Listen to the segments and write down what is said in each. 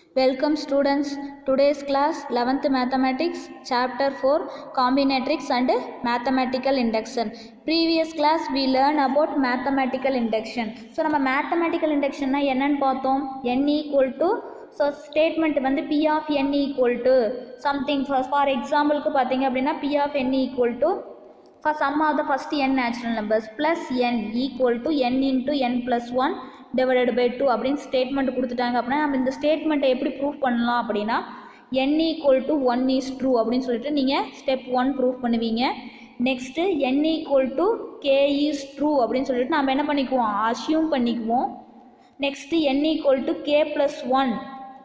Welcome students. Today's class 11th Mathematics Chapter 4 Combinatorics and Mathematical Induction. Previous class we learn about Mathematical Induction. So நம்ம Mathematical Induction னா என்னன்னு பார்த்தோம் n equal to so statement வந்து p of n equal to something for for எக்ஸாம்பிளுக்கு பார்த்தீங்க அப்படின்னா p of n equal to for sum of the first n natural numbers plus n equal to n into n plus 1 divided by 2 அப்படின்னு statement கொடுத்துட்டாங்க அப்படின்னா நம்ம இந்த ஸ்டேட்மெண்ட்டை எப்படி ப்ரூஃப் பண்ணலாம் அப்படின்னா n equal to 1 is true அப்படின்னு சொல்லிட்டு நீங்கள் ஸ்டெப் ஒன் ப்ரூஃப் பண்ணுவீங்க next n equal to k is true அப்படின்னு சொல்லிட்டு நம்ம என்ன பண்ணிக்குவோம் அசியூம் பண்ணிக்குவோம் next n equal to k plus 1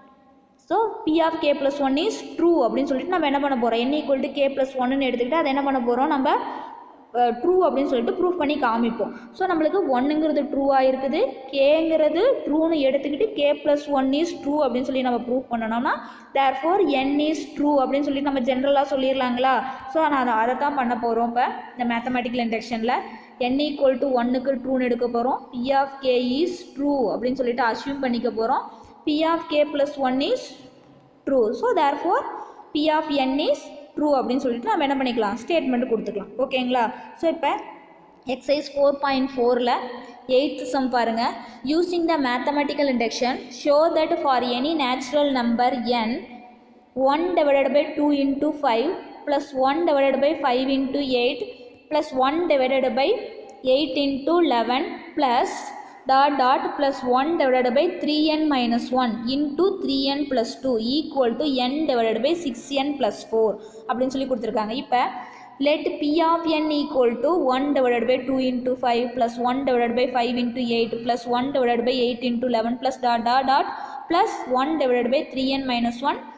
so B of K plus one is true அப்படின்னு சொல்லிட்டு நம்ம என்ன பண்ண போகிறோம் n equal to K plus ஒன்னு எடுத்துக்கிட்டு அதை என்ன பண்ண போகிறோம் நம்ம ட்ரூ அப்படின்னு சொல்லிட்டு ப்ரூஃப் பண்ணி காமிப்போம் ஸோ நம்மளுக்கு ஒன்றுங்கிறது ட்ரூவாக இருக்குது கேங்கிறது ட்ரூன்னு எடுத்துக்கிட்டு K plus one is true அப்படின்னு சொல்லி நம்ம ப்ரூஃப் பண்ணணும்னா therefore N is true அப்படின்னு சொல்லி நம்ம ஜென்ரலாக சொல்லிடலாங்களா ஸோ நான் அதை அதை தான் பண்ண போகிறோம் இப்போ இந்த மேத்தமெட்டிக்கல் இண்டக்ஷனில் n ஈக்குவல் டு ஒன்னுக்கு ட்ரூன்னு எடுக்க போகிறோம் P of K is true அப்படின்னு சொல்லிட்டு அசியூம் பண்ணிக்க போகிறோம் p of k plus 1 is true so therefore p of n is true அப்படின்னு சொல்லிட்டு நம்ம என்ன பண்ணிக்கலாம் ஸ்டேட்மெண்ட் கொடுத்துக்கலாம் ஓகேங்களா ஸோ இப்போ எக்ஸசைஸ் ஃபோர் பாயிண்ட் ஃபோரில் எயித்து சம் பாருங்கள் using the mathematical induction show that for any natural number N one divided by two into five plus one divided by five into eight plus one divided by eight into eleven plus dot dot plus 1 divided by 3n minus 1 into 3n plus 2 equal to n divided by 6n plus 4 அப்படின்னு சொல்லி கொடுத்துருக்காங்க இப்போ let p of n equal to 1 divided by 2 into 5 plus 1 divided by 5 into 8 plus 1 divided by 8 into 11 plus dot dot dot plus 1 divided by 3n minus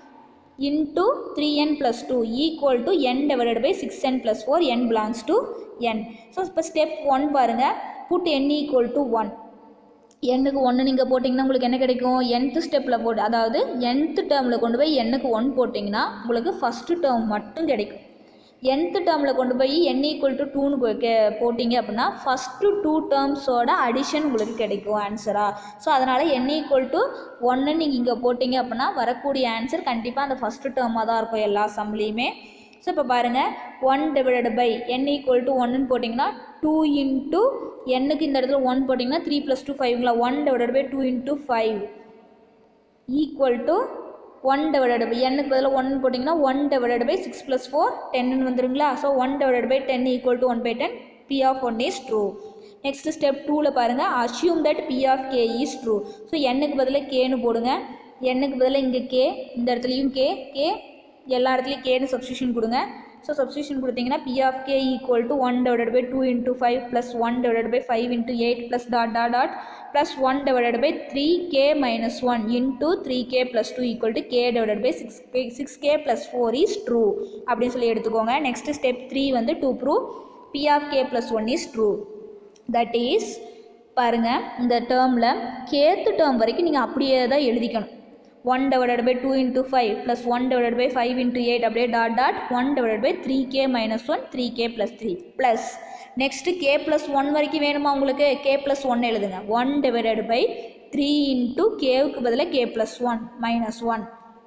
1 into 3n plus 2 equal to n divided by 6n plus 4 n belongs to n so இப்போ step one பாருங்கள் put n equal to 1 எண்ணுக்கு ஒன்று நீங்கள் போட்டிங்கன்னா உங்களுக்கு என்ன கிடைக்கும் nth ஸ்டெப்பில் போட்டு அதாவது nth டேர்மில் கொண்டு போய் எண்ணுக்கு ஒன் போட்டிங்கன்னா உங்களுக்கு ஃபஸ்ட்டு டேர்ம் மட்டும் கிடைக்கும் nth டேர்மில் கொண்டு போய் n ஈக்குவல் டு டூன்னு போ கே போட்டிங்க அப்படின்னா ஃபஸ்ட்டு டூ டேர்ம்ஸோட அடிஷன் உங்களுக்கு கிடைக்கும் ஆன்சராக ஸோ அதனால் n ஈக்குவல் டு ஒன்று நீங்கள் இங்கே போட்டிங்க அப்படின்னா வரக்கூடிய ஆன்சர் கண்டிப்பாக அந்த ஃபஸ்ட்டு டேர்மாக தான் இருக்கும் எல்லா சம்லேயுமே ஸோ இப்போ பாருங்கள் one divided by N equal to ஒன்னு போட்டிங்கன்னா டூ இன்ட்டு எண்ணுக்கு இந்த இடத்துல ஒன் போட்டிங்கன்னா த்ரீ ப்ளஸ் டூ ஃபைவ்ங்களா one divided by two into five equal to one divided by எண்ணுக்கு பதில் ஒன் போட்டிங்கன்னா one divided by six plus four டென்னு வந்துருங்களா so one divided by ten equal to one by ten P of one is true next step டூவில் பாருங்கள் assume that B of K is true so எண்ணுக்கு பதிலாக கேன்னு போடுங்க எண்ணுக்கு பதிலாக இங்கே கே இந்த இடத்துலையும் கே கே எல்லா இடத்துலையும் கேன்னு சப்ஸ்டியூஷன் கொடுங்க ஸோ சப்ஸ்டியூஷன் கொடுத்தீங்கன்னா P of K equal to one divided by two into five plus one divided by five into eight plus dot dot dot plus one divided by three K minus one into three K plus two equal to K divided by six K six K plus four is true அப்படின்னு சொல்லி எடுத்துக்கோங்க next step three வந்து to prove B of K plus one is true that is பாருங்கள் இந்த டேர்மில் Ketu term வரைக்கும் நீங்கள் அப்படியே தான் எழுதிக்கணும் one divided by two into five plus one divided by five into eight அப்படியே dot dot one divided by three K minus one three K plus three plus next K plus one வரைக்கும் வேணுமா உங்களுக்கு K plus one எழுதுங்க one divided by three into கேவுக்கு பதிலாக K plus one minus one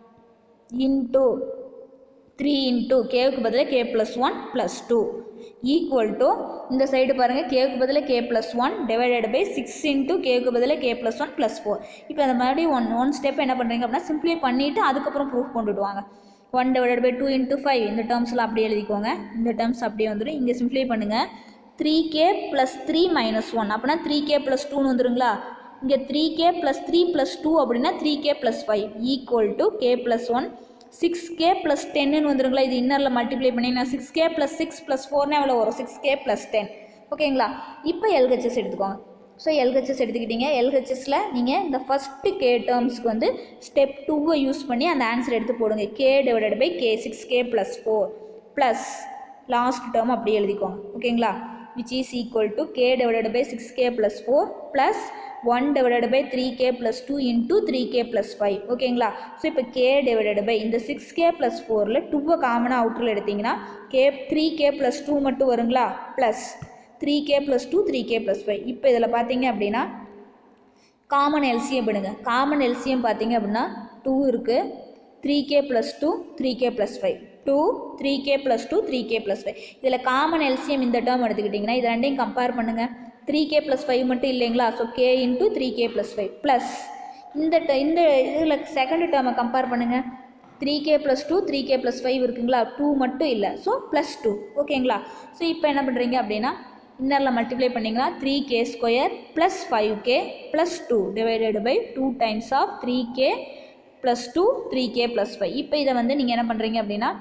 into three into கேவுக்கு பதிலாக K plus one plus two equal to இந்த side பாருங்கள் கேவுக்கு பதிலாக K plus one divided by six into கேவுக்கு பதிலாக K plus one plus four இப்போ அந்த மாதிரி ஒன் ஒன் ஸ்டெப் என்ன பண்ணுறீங்க அப்படின்னா சிம்பிளை பண்ணிவிட்டு அதுக்கப்புறம் ப்ரூஃப் கொண்டுட்டு வாங்க one divided by two into five இந்த டேர்ம்ஸில் அப்படியே எழுதிக்கோங்க இந்த டேர்ம்ஸ் அப்படியே வந்துடும் இங்கே சிம்பிளை பண்ணுங்கள் three K plus three minus one அப்படின்னா த்ரீ கே ப்ளஸ் டூன்னு வந்துருங்களா இங்கே three K plus three plus two அப்படின்னா three K plus five equal to K plus one six K plus டென்னு வந்துருங்களா இது இன்னரில் மல்டிப்ளை பண்ணிங்கன்னா six K plus six plus ஃபோர்னா எவ்வளோ வரும் சிக்ஸ் கே ப்ளஸ் டென் ஓகேங்களா இப்போ எல்ஹெச்எஸ் எடுத்துக்கோங்க ஸோ எல்ஹெச்எஸ் எடுத்துக்கிட்டீங்க எல்ஹெச்எஸில் நீங்கள் இந்த ஃபஸ்ட்டு கே டேர்ம்ஸ்க்கு வந்து ஸ்டெப் டூவை யூஸ் பண்ணி அந்த ஆன்சர் எடுத்து போடுங்க K divided by K six K plus four plus last term அப்படியே எழுதிக்கோங்க ஓகேங்களா which is equal to K divided by six K plus four plus one divided by three K plus two into three K plus five ஓகேங்களா so இப்போ K divided by இந்த six K plus ஃபோரில் டூவை காமனாக அவுட்டரில் எடுத்திங்கன்னா K three K plus two மட்டும் வருங்களா plus three K plus two three K plus five இப்போ இதில் பார்த்தீங்க அப்படின்னா காமன் எல்சியம் பண்ணுங்க காமன் எல்சியம் பார்த்தீங்க அப்படின்னா டூ இருக்குது three K plus two three K plus five two three K plus two three K plus five இதில் காமன் எல்சிஎம் இந்த டேர்ம் எடுத்துக்கிட்டிங்கன்னா இது ரெண்டையும் கம்பேர் பண்ணுங்கள் த்ரீ கே ப்ளஸ் ஃபைவ் மட்டும் இல்லைங்களா so K into three K plus five plus இந்த ட- இந்த இதில் செகண்ட் டேர்மை கம்பேர் பண்ணுங்கள் three K plus two three K plus five இருக்குங்களா டூ மட்டும் இல்லை ஸோ ப்ளஸ் டூ ஓகேங்களா ஸோ இப்போ என்ன பண்ணுறீங்க அப்படின்னா இன்னரில் மல்டிப்ளை பண்ணிங்கன்னா three K square plus five K plus two divided by two times of three K plus two three K plus five இப்போ இதை வந்து நீங்கள் என்ன பண்ணுறீங்க அப்படின்னா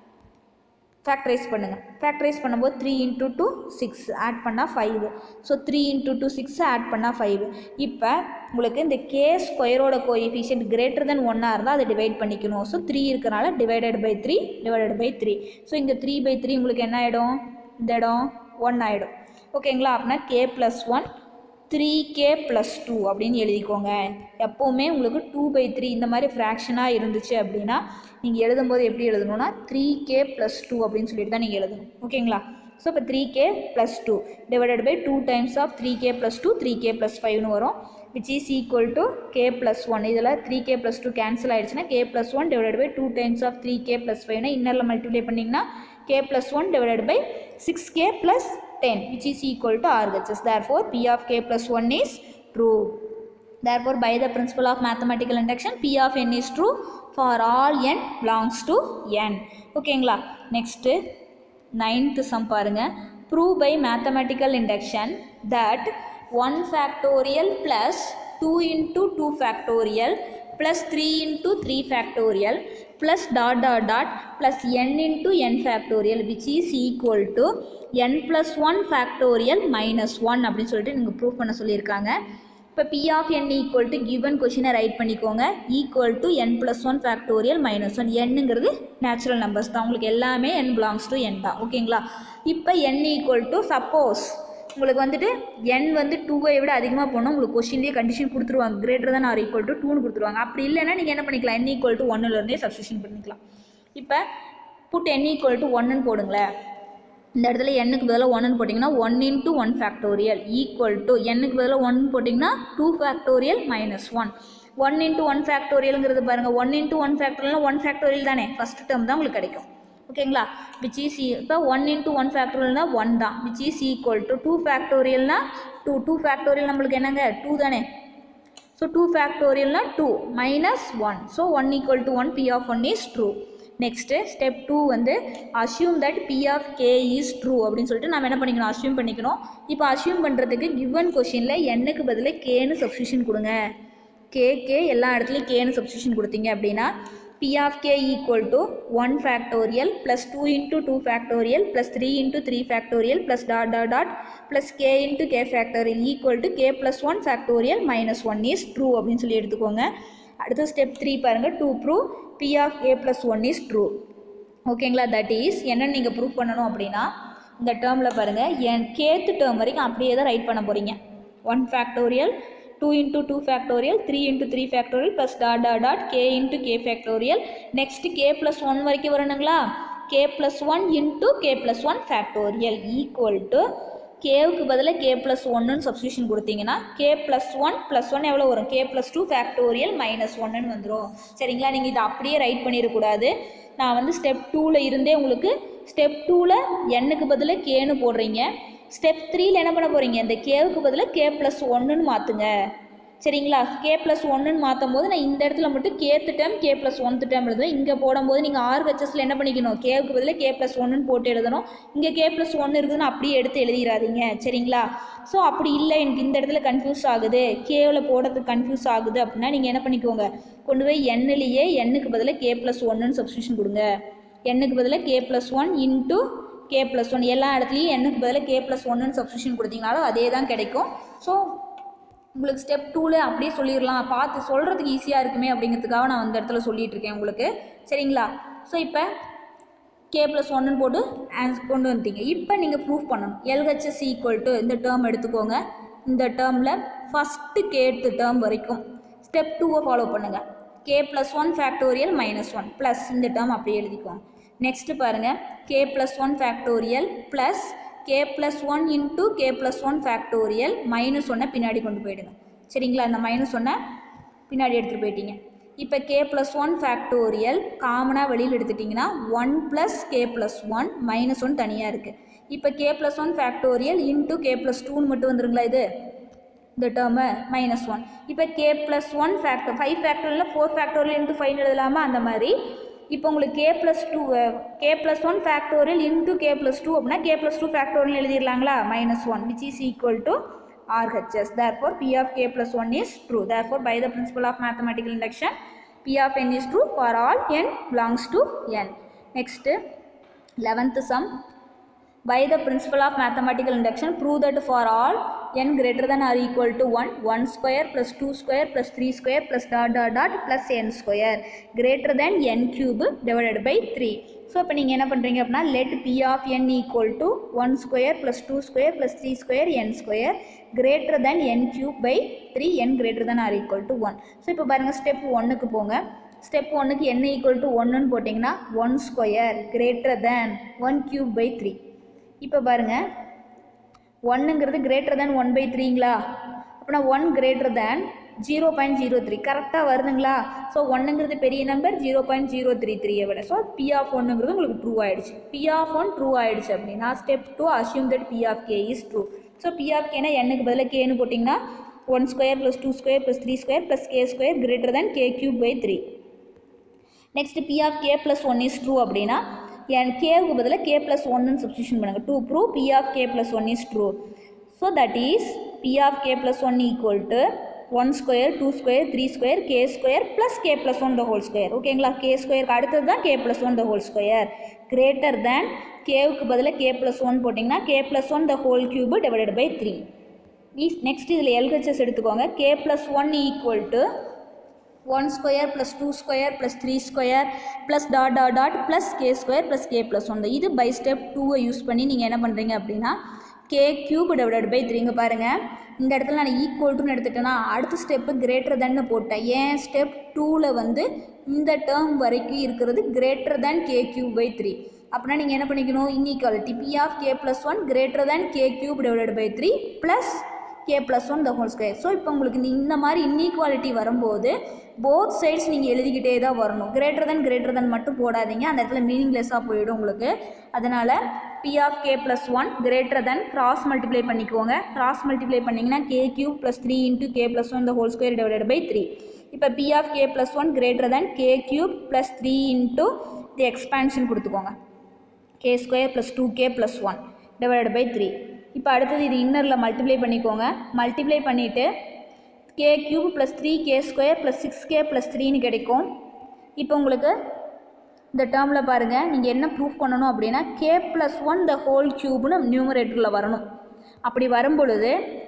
ஃபேக்டரைஸ் பண்ணுங்கள் ஃபேக்டரைஸ் பண்ணும்போது three into two six add பண்ணால் five so three into two six add பண்ணால் ஃபைவ் இப்போ உங்களுக்கு இந்த கே ஸ்கொயரோட கோஎஃபிஷியன்ட் கிரேட்டர் தென் ஒன்னாக இருந்தால் அதை டிவைட் பண்ணிக்கணும் ஸோ த்ரீ இருக்கனால divided by three divided by three so இங்கே த்ரீ பை த்ரீ உங்களுக்கு என்ன ஆகிடும் இந்த இடம் ஒன் ஆகிடும் ஓகேங்களா அப்படின்னா K plus one three K plus two அப்படின்னு எழுதிக்கோங்க எப்போவுமே உங்களுக்கு டூ பை த்ரீ இந்த மாதிரி ஃப்ராக்ஷனாக இருந்துச்சு அப்படின்னா நீங்கள் எழுதும்போது எப்படி எழுதணும்னா த்ரீ கே ப்ளஸ் டூ அப்படின்னு சொல்லிட்டு தான் நீங்கள் எழுதணும் ஓகேங்களா ஸோ இப்போ three K plus two divided by two times of three K plus two three K plus ஃபைவ்னு வரும் which is equal to K plus one இதில் three K plus two cancel ஆயிடுச்சுன்னா K plus one divided by two times of three K plus ஃபைவ்னா இன்னரில் multiply பண்ணிங்கன்னா K plus one divided by six K plus ten which is equal to RHS therefore p of k plus 1 is true therefore by the principle of mathematical induction p of n is true for all n belongs to n ஓகேங்களா next ninth sum பாருங்க prove by mathematical induction that one factorial plus two into two factorial plus three into three factorial plus dot dot dot plus N into N factorial which is equal to N plus one factorial minus one அப்படின்னு சொல்லிட்டு நீங்கள் ப்ரூவ் பண்ண சொல்லியிருக்காங்க இப்போ P of N equal to given கொஷினை right பண்ணிக்கோங்க equal to N plus one factorial minus one என்னங்கிறது நேச்சுரல் நம்பர்ஸ் தான் உங்களுக்கு எல்லாமே என் பிலாங்ஸ் டு என் தான் ஓகேங்களா இப்போ என் ஈக்குவல் டு சப்போஸ் உங்களுக்கு வந்துட்டு என் வந்து டூவை விட அதிகமாக போனால் உங்களுக்கு கொஷின்லேயே கண்டிஷன் கொடுத்துருவாங்க greater than or equal to டூன்னு கொடுத்துருவாங்க அப்படி இல்லைன்னா நீங்கள் என்ன பண்ணிக்கலாம் என் ஈக்குவல் டு ஒன்னுலேருந்தே சப்ஸ்டியூஷன் பண்ணிக்கலாம் இப்போ புட் என் ஈக்குவல் டு ஒன்னுன்னு போடுங்களேன் இந்த இடத்துல எண்ணுக்கு பதிலாக ஒன்னு போட்டிங்கன்னா one into one factorial equal to எண்ணுக்கு பதிலாக ஒன் போட்டிங்கன்னா two factorial minus one one into one ஃபேக்டோரியலுங்கிறது பாருங்கள் ஒன் இன்ட்டு ஒன் ஃபேக்டோரியல்னா ஒன் ஃபேக்டோரியல் தானே ஃபஸ்ட் டேர்ம் தான் உங்களுக்கு கிடைக்கும் ஓகேங்களா விச் இஸ் இப்போ ஒன் இன்ட்டு ஒன் ஃபேக்டோரியல்னா ஒன் தான் which is equal to two ஃபேக்டோரியல்னா டூ டூ ஃபேக்டோரியல் நம்மளுக்கு என்னங்க டூ தானே ஸோ டூ ஃபேக்டோரியல்னா two minus one so one equal to one P of one is true next step two வந்து assume that B of K is true அப்படின்னு சொல்லிட்டு நம்ம என்ன பண்ணிக்கணும் அஸ்யூம் பண்ணிக்கணும் இப்போ அஸ்யூம் பண்ணுறதுக்கு கிவன் கொஷினில் எண்ணுக்கு பதிலாக கேன்னு சப்ஸ்டியூஷன் கொடுங்க கே கே எல்லா இடத்துலையும் கேன்னு சப்ஸ்டியூஷன் கொடுத்தீங்க அப்படின்னா B of K equal to one factorial plus two into two factorial plus three into three factorial plus dot dot dot plus K into K factorial equal to K plus one factorial minus one is true அப்படின்னு சொல்லி எடுத்துக்கோங்க அடுத்து step three பாருங்கள் to prove B of A plus one is true ஓகேங்களா that is என்னன்னு நீங்கள் prove பண்ணணும் அப்படின்னா இந்த டேர்மில் பாருங்கள் என் கேத்து டேர்ம் வரைக்கும் அப்படியே தான் ரைட் பண்ண போகிறீங்க one factorial two into two factorial three into three factorial plus dot dot dot K into K factorial next K plus one வரைக்கும் வரணுங்களா K plus one into K plus one factorial equal to கேவுக்கு பதிலாக K plus ஒன்னுன்னு substitution கொடுத்தீங்கன்னா K plus one plus one எவ்வளோ வரும் K plus two factorial minus ஒன்னு வந்துடும் சரிங்களா நீங்கள் இதை அப்படியே ரைட் பண்ணிடக்கூடாது நான் வந்து ஸ்டெப் டூவில் இருந்தே உங்களுக்கு ஸ்டெப் டூவில் எண்ணுக்கு பதிலாக கேன்னு போடுறீங்க ஸ்டெப் த்ரீல என்ன பண்ண போகிறீங்க இந்த கேவுக்கு பதிலாக கே ப்ளஸ் ஒன்றுன்னு மாற்றுங்க சரிங்களா கே ப்ளஸ் ஒன்றுன்னு மாற்றும் போது நான் இந்த இடத்துல மட்டும் Kth term K plus oneth term எழுதுவேன் இங்கே போடும்போது நீங்கள் ஆர்ஹெச்எஸில் என்ன பண்ணிக்கணும் கேவுக்கு பதிலாக கே ப்ளஸ் ஒன்றுன்னு போட்டு எழுதணும் இங்கே கே ப்ளஸ் ஒன்று இருக்குதுன்னு அப்படியே எடுத்து எழுதிடாதீங்க சரிங்களா ஸோ அப்படி இல்லை எனக்கு இந்த இடத்துல கன்ஃபியூஸ் ஆகுது கேவில் போடுறதுக்கு கன்ஃபியூஸ் ஆகுது அப்படின்னா நீங்கள் என்ன பண்ணிக்கோங்க கொண்டு போய் எண்ணிலேயே எண்ணுக்கு பதிலாக கே ப்ளஸ் ஒன்றுன்னு சப்ஸ்டியூஷன் கொடுங்க எண்ணுக்கு பதிலாக K plus one into K plus one எல்லா இடத்துலையும் எண்ணுக்கு பதிலாக கே ப்ளஸ் ஒன்றுன்னு சப்ஸ்டியூஷன் கொடுத்தீங்கனாலும் அதே தான் கிடைக்கும் ஸோ உங்களுக்கு ஸ்டெப் டூவில் அப்படியே சொல்லிடலாம் பார்த்து சொல்கிறதுக்கு ஈஸியாக இருக்குமே அப்படிங்கிறதுக்காக நான் அந்த இடத்துல சொல்லிட்டு இருக்கேன் உங்களுக்கு சரிங்களா ஸோ இப்போ கே ப்ளஸ் ஒன்னு போட்டு ஆன்ஸ் கொண்டு வந்துட்டீங்க இப்போ நீங்கள் ப்ரூஃப் பண்ணணும் எல்ஹெச்எஸ் ஈக்குவல் டு இந்த டேர்ம் எடுத்துக்கோங்க இந்த டேர்மில் ஃபஸ்ட்டு கேட்டு டேர்ம் வரைக்கும் ஸ்டெப் டூவை ஃபாலோ பண்ணுங்கள் K plus one factorial minus one plus இந்த டேர்ம் அப்படியே எழுதிக்கோங்க நெக்ஸ்ட்டு பாருங்கள் K plus one factorial plus K plus one into K plus one factorial minus ஒன்னை பின்னாடி கொண்டு போயிடுங்க சரிங்களா அந்த மைனஸ் ஒன்னை பின்னாடி எடுத்துகிட்டு போயிட்டீங்க இப்போ கே ப்ளஸ் ஒன் ஃபேக்டோரியல் காமனாக வெளியில் எடுத்துட்டிங்கன்னா one plus K plus one minus one தனியாக இருக்குது இப்போ K plus one factorial into K plus டூன்னு மட்டும் வந்துருங்களா இது இந்த டேர்மு மைனஸ் ஒன் இப்போ K plus one factor five ஃபேக்டரில் ஃபோர் ஃபேக்டோரியல் இன்ட்டு ஃபைவ் எழுதலாமா அந்த மாதிரி இப்போ உங்களுக்கு K plus two K plus one factorial into K plus two அப்படின்னா கே ப்ளஸ் டூ ஃபேக்டோரியல் எழுதிடலாங்களா minus one which is equal to RHS. Therefore, P of k plus 1 is true. Therefore, by the principle of mathematical induction, P of n is true for all n belongs to n. Next, 11th sum. By the principle of mathematical induction, prove that for all n greater than or equal to 1, 1 square plus 2 square plus 3 square plus dot dot dot plus n square greater than n cube divided by 3. So இப்போ நீங்கள் என்ன பண்ணுறீங்க அப்படின்னா let B of N equal to one square plus two square plus three square n square greater then n cube by three n greater then or equal to one so இப்போ பாருங்கள் step ஒன்றுக்கு போங்க step ஒன்றுக்கு என்ன equal to ஒன்றுன்னு போட்டிங்கன்னா one square greater then one cube by three இப்போ பாருங்கள் ஒன்றுங்கிறது கிரேட்டர் தேன் ஒன் பை த்ரீங்களா அப்படின்னா one greater than zero point zero three கரெக்டாக வருதுங்களா ஸோ ஒன்றுங்கிறது பெரிய number zero point zero three த்ரீயை விட ஸோ பி ஆஃப் ஒன்றுங்கிறது உங்களுக்கு ட்ரூ ஆயிடுச்சு பி ஆஃப் ஒன் ட்ரூ ஆயிடுச்சு அப்படின்னா step two assume that B of K is true so B of கேனா என்னுக்கு பதிலாக கேன்னு போட்டிங்கன்னா one square plus two square plus three square plus K square greater than K cube by three next P of K plus one is true அப்படின்னா n கேவுக்கு பதிலாக K plus ஒன்னு substitution பண்ணுங்கள் to prove B of K plus one is true so that is P of K plus one equal to one square two square three square K square plus K plus one the whole square ஓகேங்களா K ஸ்கொயருக்கு அடுத்தது தான் K plus one the whole square greater than கேவுக்கு பதிலாக K plus one போட்டிங்கன்னா K plus one the whole cube divided by three next இதில் LHS எடுத்துக்கோங்க K plus one equal to one square plus two square plus three square plus dot dot dot plus K square plus K plus one இது by step டூவை use பண்ணி நீங்கள் என்ன பண்ணுறீங்க அப்படின்னா K cube divided by த்ரீங்க பாருங்கள் இந்த இடத்துல நான் ஈக்குவல் டுன்னு எடுத்துட்டேன்னா அடுத்த ஸ்டெப்பு கிரேட்டர் தென்னு போட்டேன் ஏன் ஸ்டெப் டூவில் வந்து இந்த டேர்ம் வரைக்கும் இருக்கிறது greater than K cube by three அப்படின்னா நீங்கள் என்ன பண்ணிக்கணும் inequality P of K plus one greater than K cube divided by three plus K plus one the whole square so இப்போ உங்களுக்கு இந்த இந்த மாதிரி இன்இக்வாலிட்டி வரும்போது போத் சைட்ஸ் நீங்கள் எழுதிக்கிட்டே தான் வரணும் கிரேட்டர் தென் கிரேட்டர் தென் மட்டும் போடாதீங்க அந்த இடத்துல மீனிங்லெஸ்ஸாக போயிடும் உங்களுக்கு அதனால் P of K plus one greater then cross multiply பண்ணிக்கோங்க கிராஸ் மல்டிப்ளை பண்ணிங்கன்னா K cube plus three into K plus one the whole square divided by three இப்போ P of K plus one greater then K cube plus three into the expansion கொடுத்துக்கோங்க K square plus two K plus one divided by three இப்போ அடுத்தது இது இன்னரில் multiply பண்ணிக்கோங்க multiply பண்ணிவிட்டு K cube plus three K square plus six K plus த்ரீன்னு கிடைக்கும் இப்போ உங்களுக்கு இந்த டேர்மில் பாருங்கள் நீங்கள் என்ன ப்ரூஃப் பண்ணணும் அப்படின்னா K plus one the whole க்யூப்னு நியூமரேட்டரில் வரணும் அப்படி வரும் பொழுது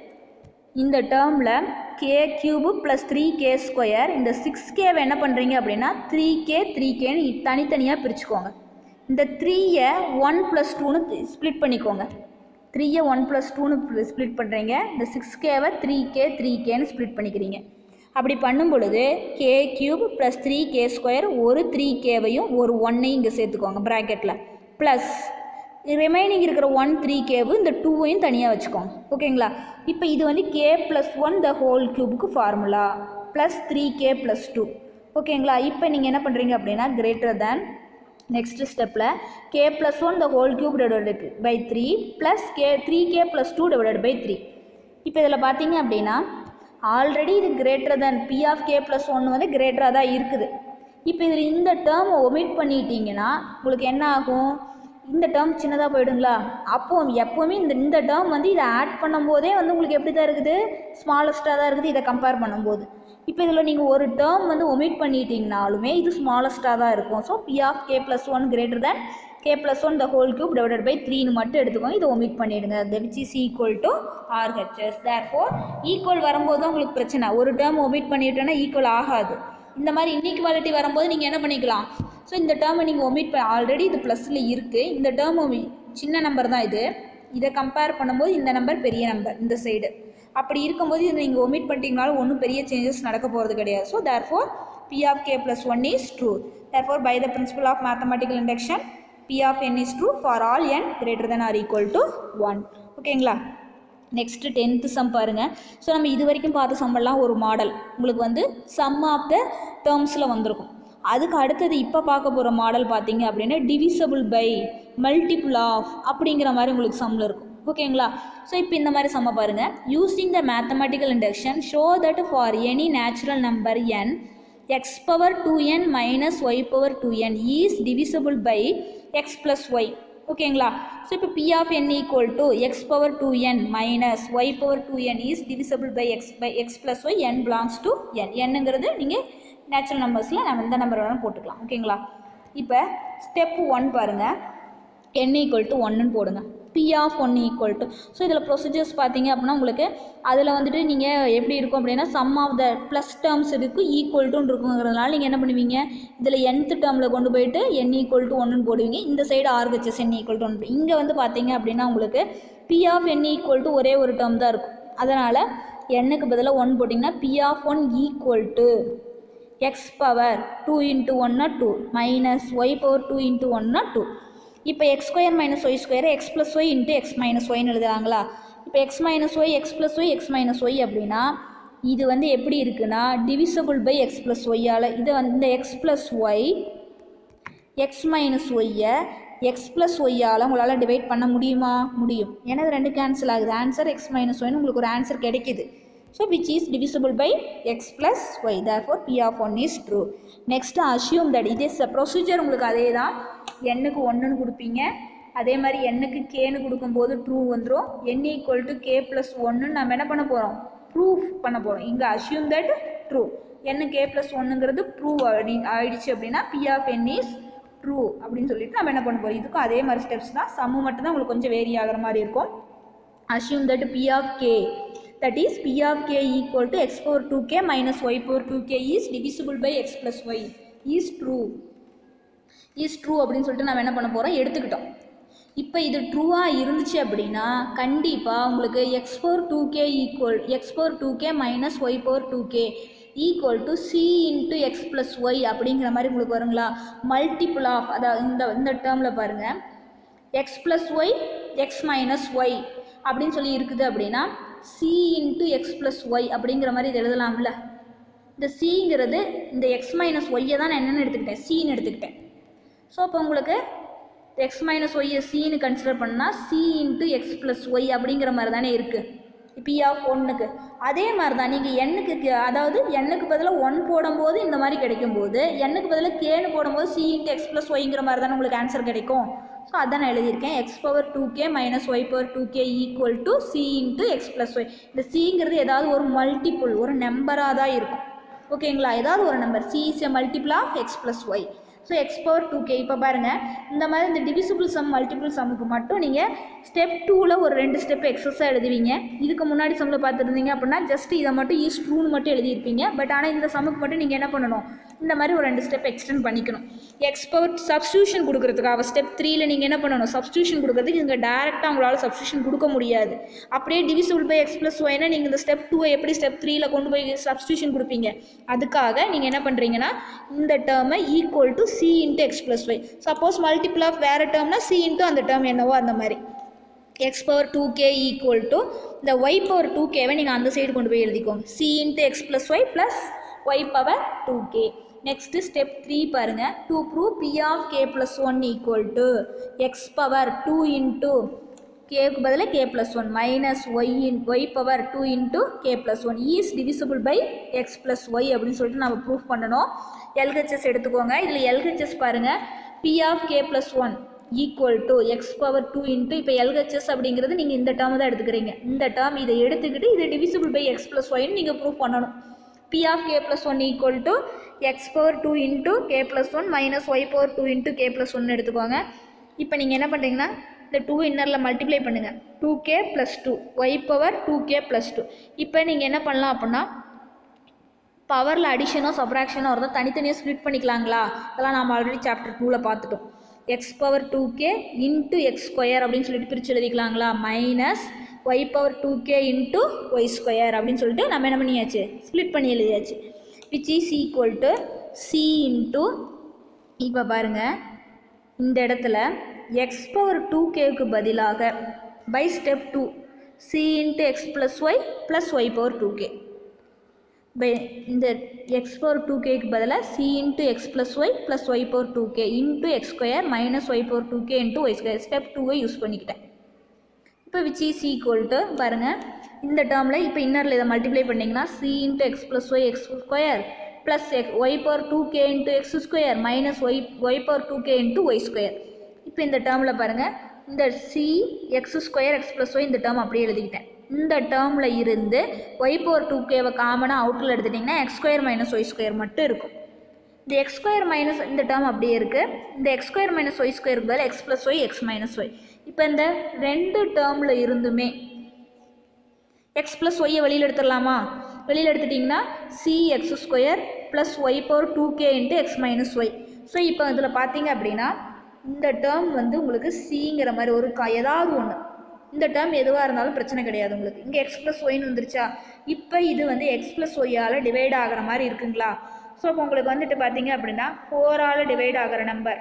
இந்த டேர்மில் K cube plus three K square இந்த சிக்ஸ் கேவை என்ன பண்ணுறீங்க அப்படின்னா த்ரீ கே த்ரீ கேன்னு தனித்தனியாக பிரிச்சுக்கோங்க இந்த த்ரீயை ஒன் ப்ளஸ் டூன்னு ஸ்ப்ளிட் பண்ணிக்கோங்க த்ரீயை ஒன் ப்ளஸ் டூன்னு ஸ்ப்ளிட் பண்ணுறீங்க இந்த சிக்ஸ் கேவை த்ரீ கே த்ரீ கேன்னு ஸ்ப்ளிட் பண்ணிக்கிறீங்க அப்படி பண்ணும் பொழுது K cube plus three K square ஒரு த்ரீ கேவையும் ஒரு ஒன்னையும் இங்கே சேர்த்துக்கோங்க ப்ராக்கெட்டில் ப்ளஸ் ரிமைனிங் இருக்கிற ஒன் த்ரீ கேவு இந்த டூவையும் தனியாக வச்சுக்கோங்க ஓகேங்களா இப்போ இது வந்து K plus one the whole கியூபுக்கு formula plus three K plus two ஓகேங்களா இப்போ நீங்கள் என்ன பண்ணுறீங்க அப்படின்னா கிரேட்டர் தேன் நெக்ஸ்ட் ஸ்டெப்பில் K plus one the whole cube divided by three plus K three K plus two divided by three இப்போ இதில் பார்த்தீங்க அப்படின்னா ஆல்ரெடி இது greater then P of K plus one வந்து கிரேட்டராக தான் இருக்குது இப்போ இதில் இந்த டேர்மை ஒமிட் பண்ணிட்டீங்கன்னா உங்களுக்கு என்ன ஆகும் இந்த டேர்ம் சின்னதாக போயிடுங்களா அப்போ எப்போவுமே இந்த இந்த டேர்ம் வந்து இதை ஆட் பண்ணும்போதே வந்து உங்களுக்கு எப்படி தான் இருக்குது ஸ்மாலஸ்ட்டாக தான் இருக்குது இதை கம்பேர் பண்ணும்போது இப்போ இதில் நீங்கள் ஒரு டேர்ம் வந்து ஒமிட் பண்ணிட்டீங்கனாலுமே இது ஸ்மாலஸ்ட்டாக தான் இருக்கும் so B of K plus one greater than K plus one the whole cube divided by த்ரீன்னு மட்டும் எடுத்துக்கோங்க இதை ஒமிட் பண்ணிவிடுங்க the which is equal to RHS therefore equal வரும்போது தான் உங்களுக்கு பிரச்சனை ஒரு டேர்ம் ஒமிட் பண்ணிட்டோன்னா ஈக்குவல் ஆகாது இந்த மாதிரி இன்இக்வாலிட்டி வரும்போது நீங்கள் என்ன பண்ணிக்கலாம் ஸோ இந்த டேர்மை நீங்கள் ஒமிட் பண்ண ஆல்ரெடி இது ப்ளஸில் இருக்குது இந்த டேர்ம் சின்ன நம்பர் தான் இது இதை கம்பேர் பண்ணும்போது இந்த நம்பர் பெரிய நம்பர் இந்த சைடு அப்படி இருக்கும்போது இதை நீங்கள் ஒமிட் பண்ணிட்டீங்கனாலும் ஒன்றும் பெரிய சேஞ்சஸ் நடக்க போகிறது கிடையாது so therefore B of K plus one is true therefore by the principle of mathematical induction P of N is true for all n greater then or equal to one ஓகேங்களா next tenth sum பாருங்கள் so நம்ம இது வரைக்கும் பார்த்த சம்பெல்லாம் ஒரு model உங்களுக்கு வந்து sum of த டேர்ம்ஸில் வந்திருக்கும் அதுக்கு அடுத்தது இப்போ பார்க்க போகிற மாடல் பார்த்தீங்க அப்படின்னா டிவிசபிள் பை மல்டிபிள் ஆஃப் அப்படிங்கிற மாதிரி உங்களுக்கு சம்மில் இருக்கும் ஓகேங்களா ஸோ இப்போ இந்த மாதிரி சம்ம பாருங்கள் using the mathematical induction show that for any natural number n x power two n minus Y power two n is divisible by X plus y ஓகேங்களா ஸோ இப்போ P of N equal to X power two n minus Y power two n is divisible by x by X plus y n belongs to n என்னங்கிறது நீங்கள் natural நம்பர்ஸில் நம்ம எந்த number வேணாலும் போட்டுக்கலாம் ஓகேங்களா இப்போ ஸ்டெப் ஒன் பாருங்கள் என் ஈக்குவல் டு ஒன்றுன்னு போடுங்க B of one equal to so இதில் ப்ரொசீஜர்ஸ் பார்த்தீங்க அப்படின்னா உங்களுக்கு அதில் வந்துட்டு நீங்கள் எப்படி இருக்கும் அப்படின்னா sum of the plus terms இருக்குது ஈக்குவல் டுன்னு இருக்குங்கிறதுனால நீங்கள் என்ன பண்ணுவீங்க இதில் nth டேர்மில் கொண்டு போயிட்டு n ஈக்குவல் டு ஒன்றுன்னு போடுவீங்க இந்த side RHS n equal to ஒன்று இங்கே வந்து பார்த்தீங்க அப்படின்னா உங்களுக்கு P of n equal to ஒரே ஒரு டேர்ம் தான் இருக்கும் அதனால் எண்ணுக்கு பதிலாக ஒன் போட்டிங்கன்னா B of one equal to X power two into ஒன்னா two minus Y power two into ஒன்னா டூ இப்போ x square minus Y square X plus y into X minus ஒய்னு எழுதுறாங்களா இப்போ x minus y x plus Y X minus y அப்படின்னா இது வந்து எப்படி இருக்குன்னா டிவிசபிள் பை எக்ஸ் ப்ளஸ் ஒய்யால் இதை வந்து இந்த x plus Y X minus ஒய்யை எக்ஸ் ப்ளஸ் ஒய்யால் உங்களால் டிவைட் பண்ண முடியுமா முடியும் ஏன்னா இது ரெண்டு கேன்சல் ஆகுது ஆன்சர் எக்ஸ் மைனஸ் ஒய்னு உங்களுக்கு ஒரு ஆன்சர் கிடைக்குது so which is divisible by x plus y therefore p of one is true next assume that இதே ப்ரொசீஜர் உங்களுக்கு அதே தான் எண்ணுக்கு ஒன்றுன்னு கொடுப்பீங்க அதே மாதிரி எண்ணுக்கு கேன்னு கொடுக்கும்போது ட்ரூ வந்துடும் n equal to K plus ஒன்றுன்னு நம்ம என்ன பண்ண போகிறோம் ப்ரூஃப் பண்ண போகிறோம் இங்கே assume that true n K plus ஒன்றுங்கிறது ப்ரூவ் ஆயிடுச்சு அப்படின்னா p of n is true அப்படின்னு சொல்லிட்டு நம்ம என்ன பண்ண போகிறோம் இதுக்கும் அதே மாதிரி ஸ்டெப்ஸ் தான் சம்மு மட்டும் தான் உங்களுக்கு கொஞ்சம் வேரி ஆகிற மாதிரி இருக்கும் assume that p of k that is p of k equal to x power 2k minus y power 2k is divisible by x plus y is true is true அப்படின்னு சொல்லிட்டு நம்ம என்ன பண்ண போகிறோம் எடுத்துக்கிட்டோம் இப்போ இது ட்ரூவாக இருந்துச்சு அப்படின்னா கண்டிப்பாக உங்களுக்கு X power two K equal X power two K minus Y power two K equal to C into X plus Y அப்படிங்கிற மாதிரி உங்களுக்கு வருங்களா மல்டிபிள் ஆஃப் அதாவது இந்த இந்த டேர்மில் பாருங்கள் X plus Y X minus Y அப்படின்னு சொல்லி இருக்குது அப்படின்னா C into X plus Y அப்படிங்கிற மாதிரி இது எழுதலாம்ல இந்த சிங்கிறது இந்த எக்ஸ் மைனஸ் ஒய்யை தான் நான் என்னென்னு எடுத்துக்கிட்டேன் சின்னு எடுத்துக்கிட்டேன் ஸோ அப்போ உங்களுக்கு எக்ஸ் மைனஸ் ஒய்யை சின்னு கன்சிடர் பண்ணால் C into X plus Y அப்படிங்கிற மாதிரி தானே இருக்குது பி ஆஃப் ஒன்றுக்கு அதே மாதிரி தான் நீங்கள் எண்ணுக்கு அதாவது எண்ணுக்கு பதிலாக ஒன் போடும்போது இந்த மாதிரி கிடைக்கும்போது எண்ணுக்கு பதிலாக கேன்னு போடும்போது சி இன்ட்டு எக்ஸ் ப்ளஸ் ஒய்ங்கிற மாதிரி தானே உங்களுக்கு ஆன்சர் கிடைக்கும் ஸோ அதான் நான் எழுதியிருக்கேன் X power two K minus Y power two K equal to C into X plus Y இந்த சிங்கிறது ஏதாவது ஒரு மல்டிப்புள் ஒரு நம்பராக தான் இருக்கும் ஓகேங்களா ஏதாவது ஒரு number C is a multiple of X plus Y so X power two K இப்போ பாருங்கள் இந்த மாதிரி இந்த டிவிசிபிள் சம் மல்டிபிள் சம்முக்கு மட்டும் நீங்கள் ஸ்டெப் டூவில் ஒரு ரெண்டு ஸ்டெப் எக்ஸஸாக எழுதுவீங்க இதுக்கு முன்னாடி சம்மில் பார்த்துருந்தீங்க அப்படின்னா ஜஸ்ட் இதை மட்டும் ஈஸ் ட்ரூன்னு மட்டும் எழுதியிருப்பீங்க பட் ஆனால் இந்த சம்முக்கு மட்டும் நீங்கள் என்ன பண்ணணும் இந்த மாதிரி ஒரு ரெண்டு ஸ்டெப் எக்ஸ்டெண்ட் பண்ணிக்கணும் எக்ஸ் பவர் சப்ஸ்டியூஷன் கொடுக்குறதுக்காக ஸ்டெப் த்ரீல நீங்கள் என்ன பண்ணணும் சப்ஸ்டியூஷன் கொடுக்குறதுக்கு இங்கே டேரெக்டாக உங்களால் சப்ஸ்டியூஷன் கொடுக்க முடியாது அப்படியே டிவிசிபிள் பை எக்ஸ் ப்ளஸ் ஒய்னா நீங்கள் இந்த ஸ்டெப் டூவை எப்படி ஸ்டெப் த்ரீல கொண்டு போய் சப்ஸ்டியூஷன் கொடுப்பீங்க அதுக்காக நீங்கள் என்ன பண்ணுறீங்கன்னா இந்த டேர்மை equal to C into X plus Y suppose multiple of வேறு டேர்ம்னா சி இன்ட்டு அந்த டேர்ம் என்னவோ அந்த மாதிரி X power two K equal to இந்த ஒய் பவர் டூ கேவை நீங்கள் அந்த சைடு கொண்டு போய் எழுதிக்கோங்க C into X plus Y plus Y power two K next step three பாருங்கள் to prove B of K plus one equal to X power two into கேக்கு பதிலாக K plus one minus Y in Y power two into K plus one is divisible by X plus Y அப்படின்னு சொல்லிட்டு நம்ம proof பண்ணணும் LHS எடுத்துக்கோங்க இதில் LHS பாருங்கள் B of K plus one equal to X power two into இப்போ LHS அப்படிங்கிறது நீங்கள் இந்த டேர்ம் தான் எடுத்துக்கிறீங்க இந்த டேர்ம் இதை எடுத்துக்கிட்டு இது டிவிசிபிள் பை எக்ஸ் ப்ளஸ் ஒய்னு நீங்கள் ப்ரூஃப் பண்ணணும் P of K plus one equal to X power two into K plus one minus Y power two into K plus one எடுத்துக்கோங்க இப்போ நீங்கள் என்ன பண்ணுறீங்கன்னா இந்த டூ இன்னரில் மல்டிப்ளை பண்ணுங்கள் two K plus two Y power two K plus two இப்போ நீங்கள் என்ன பண்ணலாம் அப்படின்னா பவரில் அடிஷனோ சப்ராக்ஷனோ வருதோ தனித்தனியாக ஸ்ப்ளிட் பண்ணிக்கலாங்களா அதெல்லாம் நம்ம ஆல்ரெடி சாப்டர் டூவில் பார்த்துட்டோம் X power two K into X square அப்படின்னு சொல்லிட்டு பிரித்து எழுதிக்கலாங்களா minus Y power two K into Y square அப்படின்னு சொல்லிட்டு நம்ம என்ன பண்ணியாச்சு ஸ்ப்ளிட் பண்ணி எழுதியாச்சு which is equal to C into இப்போ பாருங்கள் இந்த இடத்துல எக்ஸ் பவர் டூ கேவுக்கு பதிலாக by step two C into X plus Y plus Y power two K by இந்த எக்ஸ் பவர் டூ கேக்கு பதிலாக C into X plus Y plus Y power two K into X square minus Y power two K into Y square step டூவை use பண்ணிக்கிட்டேன் இப்போ which is equal to பாருங்கள் இந்த டேர்மில் இப்போ இன்னரில் இதை மல்டிப்ளை பண்ணிங்கன்னா C into X plus Y X square plus X Y power two K into X square minus Y Y power two K into Y square இப்போ இந்த டேர்மில் பாருங்கள் இந்த C X square X plus Y இந்த term அப்படியே எழுதிக்கிட்டேன் இந்த டேர்மில் இருந்து ஒய் பவர் டூ கேவை காமனாக அவுட்டில் எடுத்துட்டிங்கன்னா X square minus Y square மட்டும் இருக்கும் இந்த எக்ஸ் ஸ்கொயர் மைனஸ் இந்த டேர்ம் அப்படியே இருக்குது இந்த எக்ஸ் ஸ்கொயர் மைனஸ் ஒய் ஸ்கொயருக்கு பதில் X plus Y X minus Y இப்போ இந்த ரெண்டு டேர்மில் இருந்துமே எக்ஸ் ப்ளஸ் ஒய்யை வெளியில் எடுத்துடலாமா வெளியில் எடுத்துட்டிங்கன்னா C X square plus Y power two K into X minus Y so இப்போ இதில் பார்த்தீங்க அப்படின்னா இந்த டேர்ம் வந்து உங்களுக்கு சிங்கிற மாதிரி ஒரு க ஏதாவது ஒன்று இந்த டேர்ம் எதுவாக இருந்தாலும் பிரச்சனை கிடையாது உங்களுக்கு இங்கே எக்ஸ் ப்ளஸ் ஒய்னு வந்துருச்சா இப்போ இது வந்து எக்ஸ் ப்ளஸ் ஒய்யால் டிவைட் ஆகிற மாதிரி இருக்குங்களா ஸோ இப்போ உங்களுக்கு வந்துட்டு பார்த்தீங்க அப்படின்னா ஃபோரால் டிவைட் ஆகிற number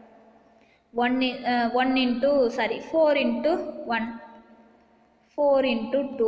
one one into sorry four into one four into two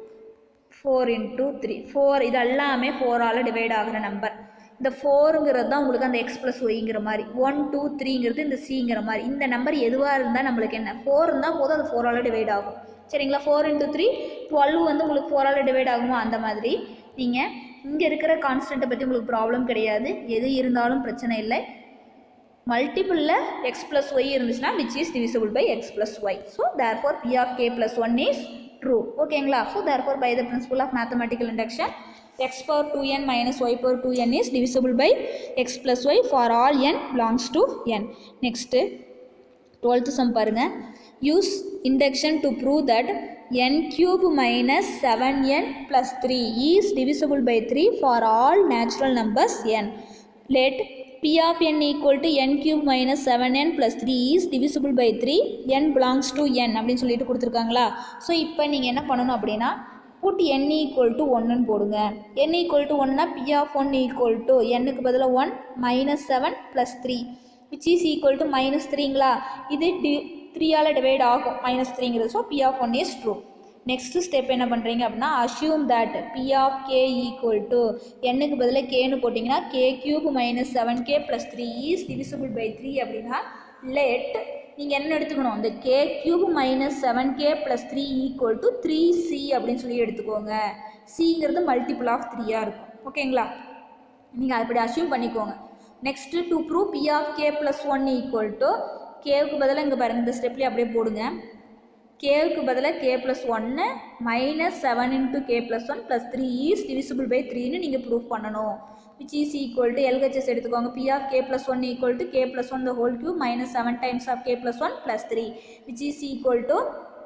four into three four இது எல்லாமே ஃபோரால் டிவைட் ஆகிற நம்பர் இந்த ஃபோருங்கிறது தான் உங்களுக்கு அந்த எக்ஸ் ப்ளஸ் ஒய்ங்கிற மாதிரி ஒன் டூ த்ரீங்கிறது இந்த சிங்கிற மாதிரி இந்த நம்பர் எதுவாக இருந்தால் நம்மளுக்கு என்ன ஃபோர் இருந்தால் போதும் அது ஃபோரால் டிவைட் ஆகும் சரிங்களா ஃபோர் இன்ட்டு த்ரீ டுவெல் வந்து உங்களுக்கு ஃபோரால் டிவைட் ஆகுமோ அந்த மாதிரி நீங்கள் இங்கே இருக்கிற கான்ஸ்டண்ட்டை பற்றி உங்களுக்கு ப்ராப்ளம் கிடையாது எது இருந்தாலும் பிரச்சனை இல்லை மல்டிபிளில் எக்ஸ் ப்ளஸ் ஒய் இருந்துச்சுன்னா which is divisible by X plus Y so therefore P of K plus one is true ஓகேங்களா so therefore by the principle of mathematical induction x power 2n minus y power 2n is divisible by x plus y for all n belongs to n. Next, 12th sum பாருங்க use induction to prove that n cube minus 7n plus 3 is divisible by 3 for all natural numbers n. Let p of n equal to n cube minus 7n plus 3 is divisible by 3 n belongs to n அப்படின்னு சொல்லிட்டு கொடுத்துருக்காங்களா so இப்போ நீங்கள் என்ன பண்ணணும் அப்படின்னா put n equal to ஒன்றுன்னு போடுங்க n ஈக்குவல் டு ஒன்னா B of one equal to என்னுக்கு பதிலாக one minus seven plus three which is equal to minus த்ரீங்களா இது டி த்ரீயால் டிவைட் ஆகும் மைனஸ் த்ரீங்கிறது so B of one is true next step என்ன பண்ணுறீங்க அப்படின்னா assume that B of K equal to என்னுக்கு பதிலாக கேன்னு போட்டிங்கன்னா K cube minus seven K plus three is divisible by three அப்படின்னா லெட் நீங்கள் என்ன எடுத்துக்கணும் இந்த K cube minus seven K plus three equal to three C அப்படின்னு சொல்லி எடுத்துக்கோங்க சிங்கிறது மல்டிபிள் ஆஃப் த்ரீயாக இருக்கும் ஓகேங்களா நீங்கள் அப்படி அஷ்யூம் பண்ணிக்கோங்க next to prove B of K plus one equal to கேவுக்கு பதிலாக இங்கே பாருங்கள் இந்த ஸ்டெப்லேயே அப்படியே போடுங்க கேவுக்கு பதிலாக கே ப்ளஸ் ஒன்று minus seven into K plus one plus three is divisible by த்ரீன்னு நீங்கள் ப்ரூவ் பண்ணணும் which is equal to LHS எடுத்துக்கோங்க B of K plus one equal to K plus one the whole cube minus seven times of K plus one plus three which is equal to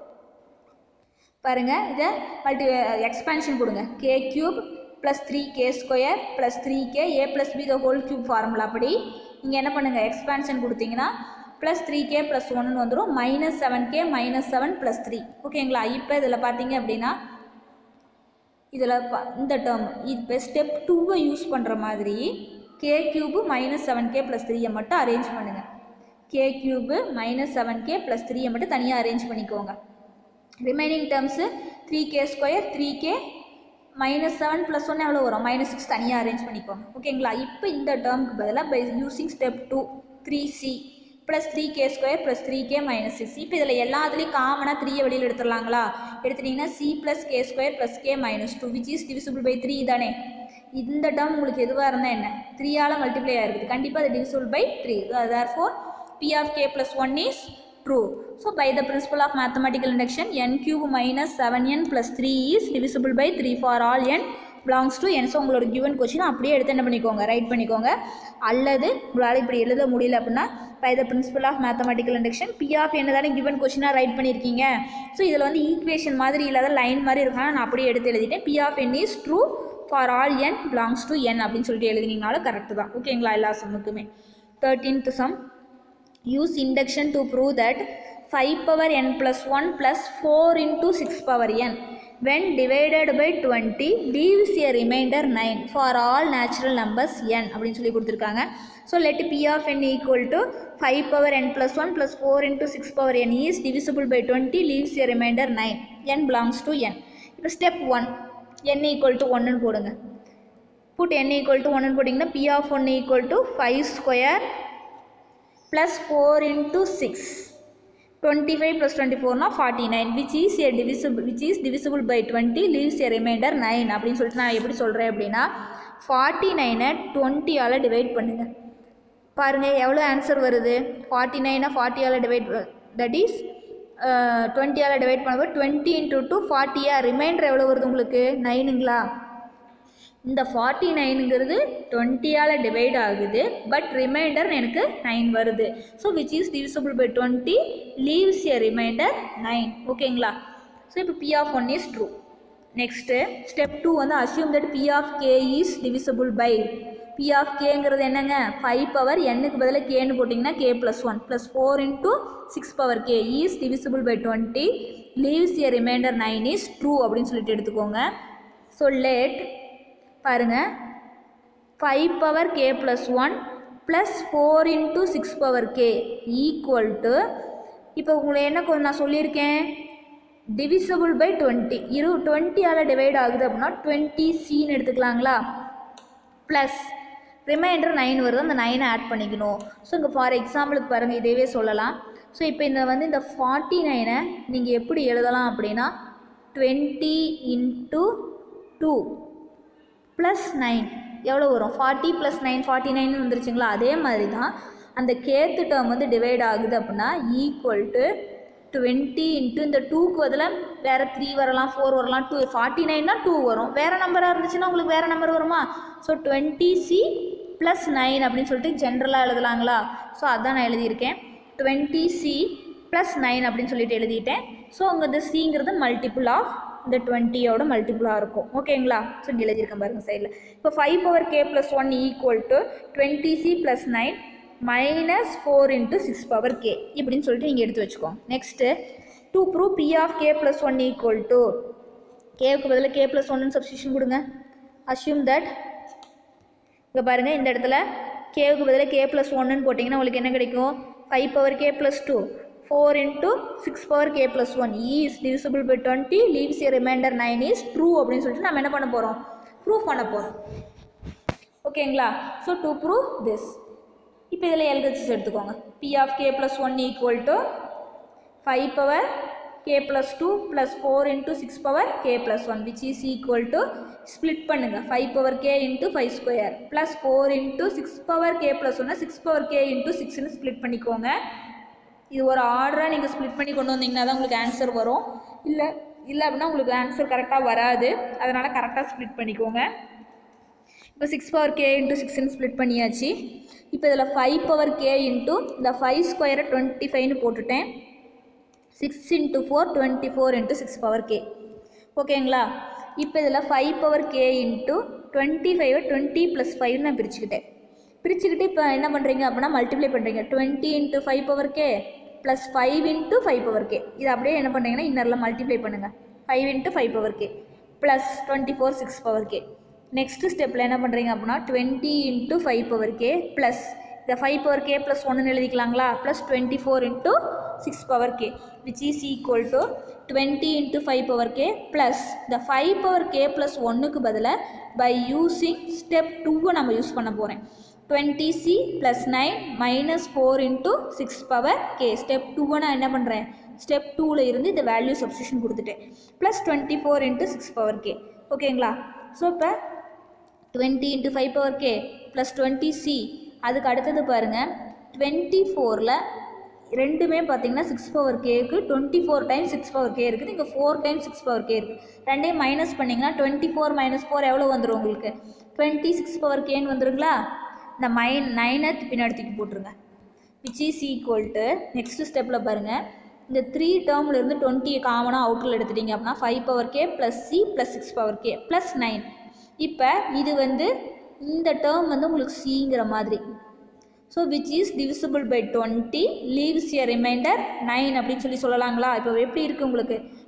பாருங்கள் இதை multi expansion கொடுங்க K cube plus three K square plus three K A plus B the whole cube formula அப்படி நீங்கள் என்ன பண்ணுங்கள் expansion கொடுத்தீங்கன்னா plus three K plus ஒன்னு வந்துடும் minus seven K minus seven plus three ஓகேங்களா இப்போ இதில் பார்த்தீங்க அப்படின்னா இதில் இந்த டேர்ம் இப்போ ஸ்டெப் டூவை யூஸ் பண்ணுற மாதிரி K cube minus seven K plus த்ரீயை மட்டும் அரேஞ்ச் பண்ணுங்கள் K cube minus seven K plus த்ரீயை மட்டும் தனியாக அரேஞ்ச் பண்ணிக்கோங்க remaining terms three K square three K minus seven plus one எவ்வளோ வரும் மைனஸ் சிக்ஸ் தனியாக அரேஞ்ச் பண்ணிக்கோங்க ஓகேங்களா இப்போ இந்த டேர்முக்கு பதிலாக by using step two three C plus three K square plus three K minus six இப்போ இதில் எல்லாத்துலேயும் காமனாக த்ரீயை வெளியில் எடுத்துடலாங்களா எடுத்துட்டிங்கன்னா C plus K square plus K minus two which is divisible by three தானே இந்த டேர்ம் உங்களுக்கு எதுவாக இருந்தால் என்ன த்ரீயால் மல்டிப்ளை ஆகிருக்குது கண்டிப்பாக அது divisible by three therefore B of K plus one is true. So by the principle of mathematical induction n cube minus 7n plus 3 is divisible by 3 for all n belongs to n. So உங்களோட given question அப்படியே எடுத்து என்ன பண்ணிக்கோங்க right பண்ணிக்கோங்க அல்லது உங்களால் இப்படி எழுத முடியல அப்படின்னா by the principle of mathematical induction P of என்ன தானே கிவன் கொஷினாக ரைட் பண்ணியிருக்கீங்க ஸோ இதில் வந்து ஈக்குவேஷன் மாதிரி இல்லாத லைன் மாதிரி இருக்கா நான் அப்படியே எடுத்து எழுதிட்டேன் P of N is true for all N belongs to N அப்படின்னு சொல்லிட்டு எழுதினீங்கனாலும் கரெக்டு தான் ஓகேங்களா எல்லா சம்முக்குமே thirteenth sum use induction to prove that 5 power n plus 1 plus 4 into 6 power n when divided by 20 leaves a remainder 9 for all natural numbers n அப்படின்னு சொல்லி கொடுத்துருக்காங்க so let p of n equal to 5 power n plus 1 plus 4 into 6 power n is divisible by 20 leaves a remainder 9 n belongs to n இப்போ step one n equal to 1 போடுங்க put n equal to 1 போட்டிங்கன்னா p of 1 equal to 5 square plus 4 into 6 25 plus 24 னா 49 which is a divisible which is divisible by 20 leaves a remainder 9 அப்படின்னு சொல்லிட்டு நான் எப்படி சொல்கிறேன் அப்படின்னா 49 20 ஆல் டிவைட் பண்ணுங்க பாருங்க எவ்வளோ ஆன்சர் வருது 49 40 ஆல் டிவைட் தட் இஸ் டுவெண்ட்டி ஆல் டிவைட் பண்ணும்போது டுவெண்ட்டி இன்ட்டு டூ ஃபார்ட்டியா ரிமைண்டர் எவ்வளோ வருது உங்களுக்கு நைனுங்களா இந்த ஃபார்ட்டி நைனுங்கிறது டுவெண்ட்டியால் டிவைட் ஆகுது பட் ரிமைண்டர் எனக்கு நைன் வருது so which is divisible by twenty leaves a remainder nine ஓகேங்களா ஸோ இப்போ P of one is true next step two வந்து assume that B of K is divisible by P of கேங்கிறது என்னங்க five power என்னுக்கு பதிலாக கேன்னு போட்டிங்கன்னா K plus one plus four into six power K is divisible by twenty leaves a remainder nine is true அப்படின்னு சொல்லிட்டு எடுத்துக்கோங்க so let பாருங்கள் five power K plus one plus four into six power K equal to இப்போ உங்களை என்ன கொ- நான் சொல்லியிருக்கேன் divisible பை டுவெண்ட்டி இரு டுவெண்ட்டியால் டிவைட் ஆகுது அப்படின்னா டுவெண்ட்டி சின்னு எடுத்துக்கலாங்களா ப்ளஸ் ரிமைண்டர் நைன் வருது அந்த நைனை ஆட் பண்ணிக்கணும் ஸோ இங்கே ஃபார் எக்ஸாம்பிளுக்கு பாருங்கள் இதேவே சொல்லலாம் ஸோ இப்போ இந்த வந்து இந்த ஃபார்ட்டி நைனை நீங்கள் எப்படி எழுதலாம் அப்படின்னா twenty into two plus nine எவ்வளோ வரும் forty plus nine forty nine வந்துருச்சுங்களா அதே மாதிரி தான் அந்த கேத்து டேர்ம் வந்து டிவைட் ஆகுது அப்படின்னா ஈக்குவல் டு டுவெண்ட்டி இன்ட்டு இந்த டூக்கு பதிலாக வேறு த்ரீ வரலாம் ஃபோர் வரலாம் டூ ஃபார்ட்டி நைன்னா டூ வரும் வேறு நம்பராக இருந்துச்சுன்னா உங்களுக்கு வேறு நம்பர் வருமா so twenty C plus nine அப்படின்னு சொல்லிட்டு ஜென்ரலாக எழுதலாங்களா ஸோ அதான் நான் எழுதியிருக்கேன் டுவெண்ட்டி சி ப்ளஸ் நைன் அப்படின்னு சொல்லிட்டு எழுதிட்டேன் ஸோ அங்கே இந்த சிங்கிறது மல்டிபிள் ஆஃப் இந்த டுவெண்ட்டியோட மல்டிபிளாக இருக்கும் ஓகேங்களா ஸோ இங்கே எழுதியிருக்கேன் பாருங்கள் சைடில் இப்போ five power K plus one equal to twenty C plus nine minus four into six power K இப்படின்னு சொல்லிட்டு நீங்கள் எடுத்து வச்சுக்கோங்க next to prove B of K plus one equal to கேவுக்கு பதிலாக கே ப்ளஸ் ஒன்னு சப்ஸ்டியூஷன் கொடுங்க அஸ்யூம் தட் இங்கே பாருங்கள் இந்த இடத்துல கேவுக்கு பதிலாக கே ப்ளஸ் ஒன்றுன்னு போட்டிங்கன்னா உங்களுக்கு என்ன கிடைக்கும் five power K plus two four into six power K plus one is divisible by twenty leaves a remainder nine is true அப்படின்னு சொல்லிட்டு நம்ம என்ன பண்ண போகிறோம் ப்ரூவ் பண்ண போகிறோம் ஓகேங்களா ஸோ டு ப்ரூவ் திஸ் இப்போ இதில் எல்ஹெச்எஸ் எடுத்துக்கோங்க B of K plus one equal to five power K plus two plus four into six power K plus one which is equal to split பண்ணுங்கள் five power K into five square plus four into six power K plus ஒன்று six power K into சிக்ஸ்னு split பண்ணிக்கோங்க இது ஒரு ஆர்டராக நீங்கள் split பண்ணி கொண்டு வந்தீங்கன்னா தான் உங்களுக்கு ஆன்சர் வரும் இல்லை இல்லை அப்படின்னா உங்களுக்கு ஆன்சர் கரெக்டாக வராது அதனால் கரெக்டாக ஸ்ப்ளிட் பண்ணிக்கோங்க இப்போ சிக்ஸ் பவர் கே இன்ட்டு சிக்ஸ்னு ஸ்ப்ளிட் பண்ணியாச்சு இப்போ இதில் ஃபைவ் பவர் கே இன்ட்டு இந்த ஃபைவ் ஸ்கொயரை டுவெண்ட்டி ஃபைவ்னு போட்டுட்டேன் six into four twenty four into six power k ஓகேங்களா இப்போ இதில் five power K into twenty ஃபைவை டுவெண்ட்டி ப்ளஸ் ஃபைவ் நான் பிரிச்சுக்கிட்டேன் பிரிச்சுக்கிட்டு இப்போ என்ன பண்ணுறீங்க அப்படின்னா மல்டிப்ளை பண்ணுறீங்க twenty into five power K plus five into five power k இது அப்படியே என்ன பண்ணுறீங்கன்னா இன்னரில் மல்டிப்ளை பண்ணுங்கள் five into five power K plus twenty four six power k next ஸ்டெப்பில் என்ன பண்ணுறீங்க அப்படின்னா twenty into five power K plus இந்த ஃபைவ் பவர் கே ப்ளஸ் ஒன்னு எழுதிக்கலாங்களா plus twenty four into six power k which is equal to twenty into five power K plus இந்த five power K plus ஒன்றுக்கு பதிலாக by using step டூவை நம்ம use பண்ண போகிறேன் twenty C plus nine minus four into six power k step டூவை நான் என்ன பண்ணுறேன் ஸ்டெப் டூவில் இருந்து இந்த வேல்யூ சப்ஸ்டியூஷன் கொடுத்துட்டேன் plus twenty four into six power k ஓகேங்களா ஸோ இப்போ twenty into five power K plus twenty c அதுக்கு அடுத்தது பாருங்கள் டுவெண்ட்டி ஃபோரில் ரெண்டுமே பார்த்தீங்கன்னா சிக்ஸ் பவர் கேக்கு twenty four times six power K இருக்குது இங்கே four times six power K இருக்குது ரெண்டையும் மைனஸ் பண்ணிங்கன்னா டுவெண்ட்டி ஃபோர் மைனஸ் ஃபோர் எவ்வளோ வந்துடும் உங்களுக்கு டுவெண்ட்டி சிக்ஸ் பவர் கேன்னு வந்துருங்களா இந்த மைன் நைனை பின்னாடி தூக்கி போட்டுருங்க which is equal to next ஸ்டெப்பில் பாருங்கள் இந்த த்ரீ டேர்மில் இருந்து டுவெண்ட்டியை காமனாக அவுட்டில் எடுத்துட்டீங்க அப்படின்னா five power K plus c plus six power K plus nine இப்போ இது வந்து இந்த டேர்ம் வந்து உங்களுக்கு சிங்கிற மாதிரி so which is divisible by twenty leaves a remainder nine அப்படின்னு சொல்லி சொல்லலாங்களா இப்போ எப்படி இருக்குது உங்களுக்கு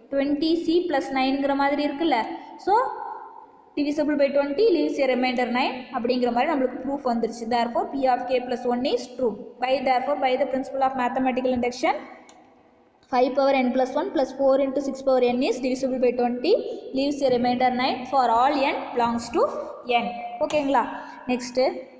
டுவெண்ட்டி சி ப்ளஸ் நைனுங்கிற மாதிரி இருக்குல்ல so divisible by 20 leaves a remainder 9 அப்படிங்கிற மாதிரி நம்மளுக்கு proof வந்துருச்சு therefore p of k plus 1 is true by therefore by the principle of mathematical induction 5 power n plus 1 plus 4 into 6 power n is divisible by 20 leaves a remainder 9 for all n belongs to n ஓகேங்களா next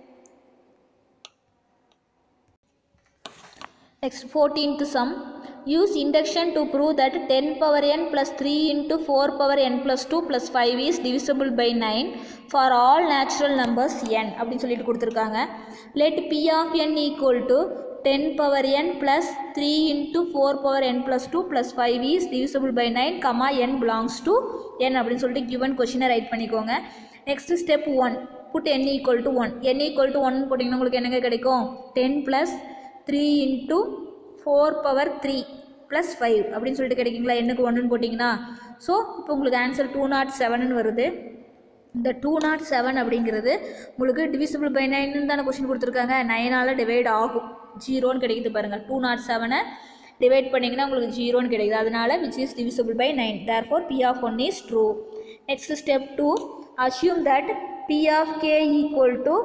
Next 14th sum. Use induction to prove that 10 power n plus 3 into 4 power n plus 2 plus 5 is divisible by 9 for all natural numbers n அப்படின்னு சொல்லிட்டு கொடுத்துருக்காங்க let p of n equal to 10 power n plus 3 into 4 power n plus 2 plus 5 is divisible by 9 comma n belongs to n அப்படின்னு சொல்லிட்டு given கொஷினை right பண்ணிக்கோங்க next step one put n equal to 1 n equal to 1 போட்டிங்கன்னா உங்களுக்கு என்னங்க கிடைக்கும் 10 plus three into four power three plus five அப்படின்னு சொல்லிட்டு கிடைக்குங்களா என்னக்கு ஒன்றுன்னு போட்டிங்கன்னா ஸோ இப்போ உங்களுக்கு ஆன்சர் டூ நாட் செவன்னு வருது இந்த டூ நாட் செவன் அப்படிங்கிறது உங்களுக்கு டிவிசிபிள் பை நைன்னு தானே கொஸ்டின் கொடுத்துருக்காங்க நைனால் டிவைட் ஆகும் ஜீரோன்னு கிடைக்குது பாருங்கள் டூ நாட் செவனை டிவைட் பண்ணிங்கன்னா உங்களுக்கு ஜீரோன்னு கிடைக்குது அதனால which is divisible by nine therefore B of one is true next step two assume that B of K equal to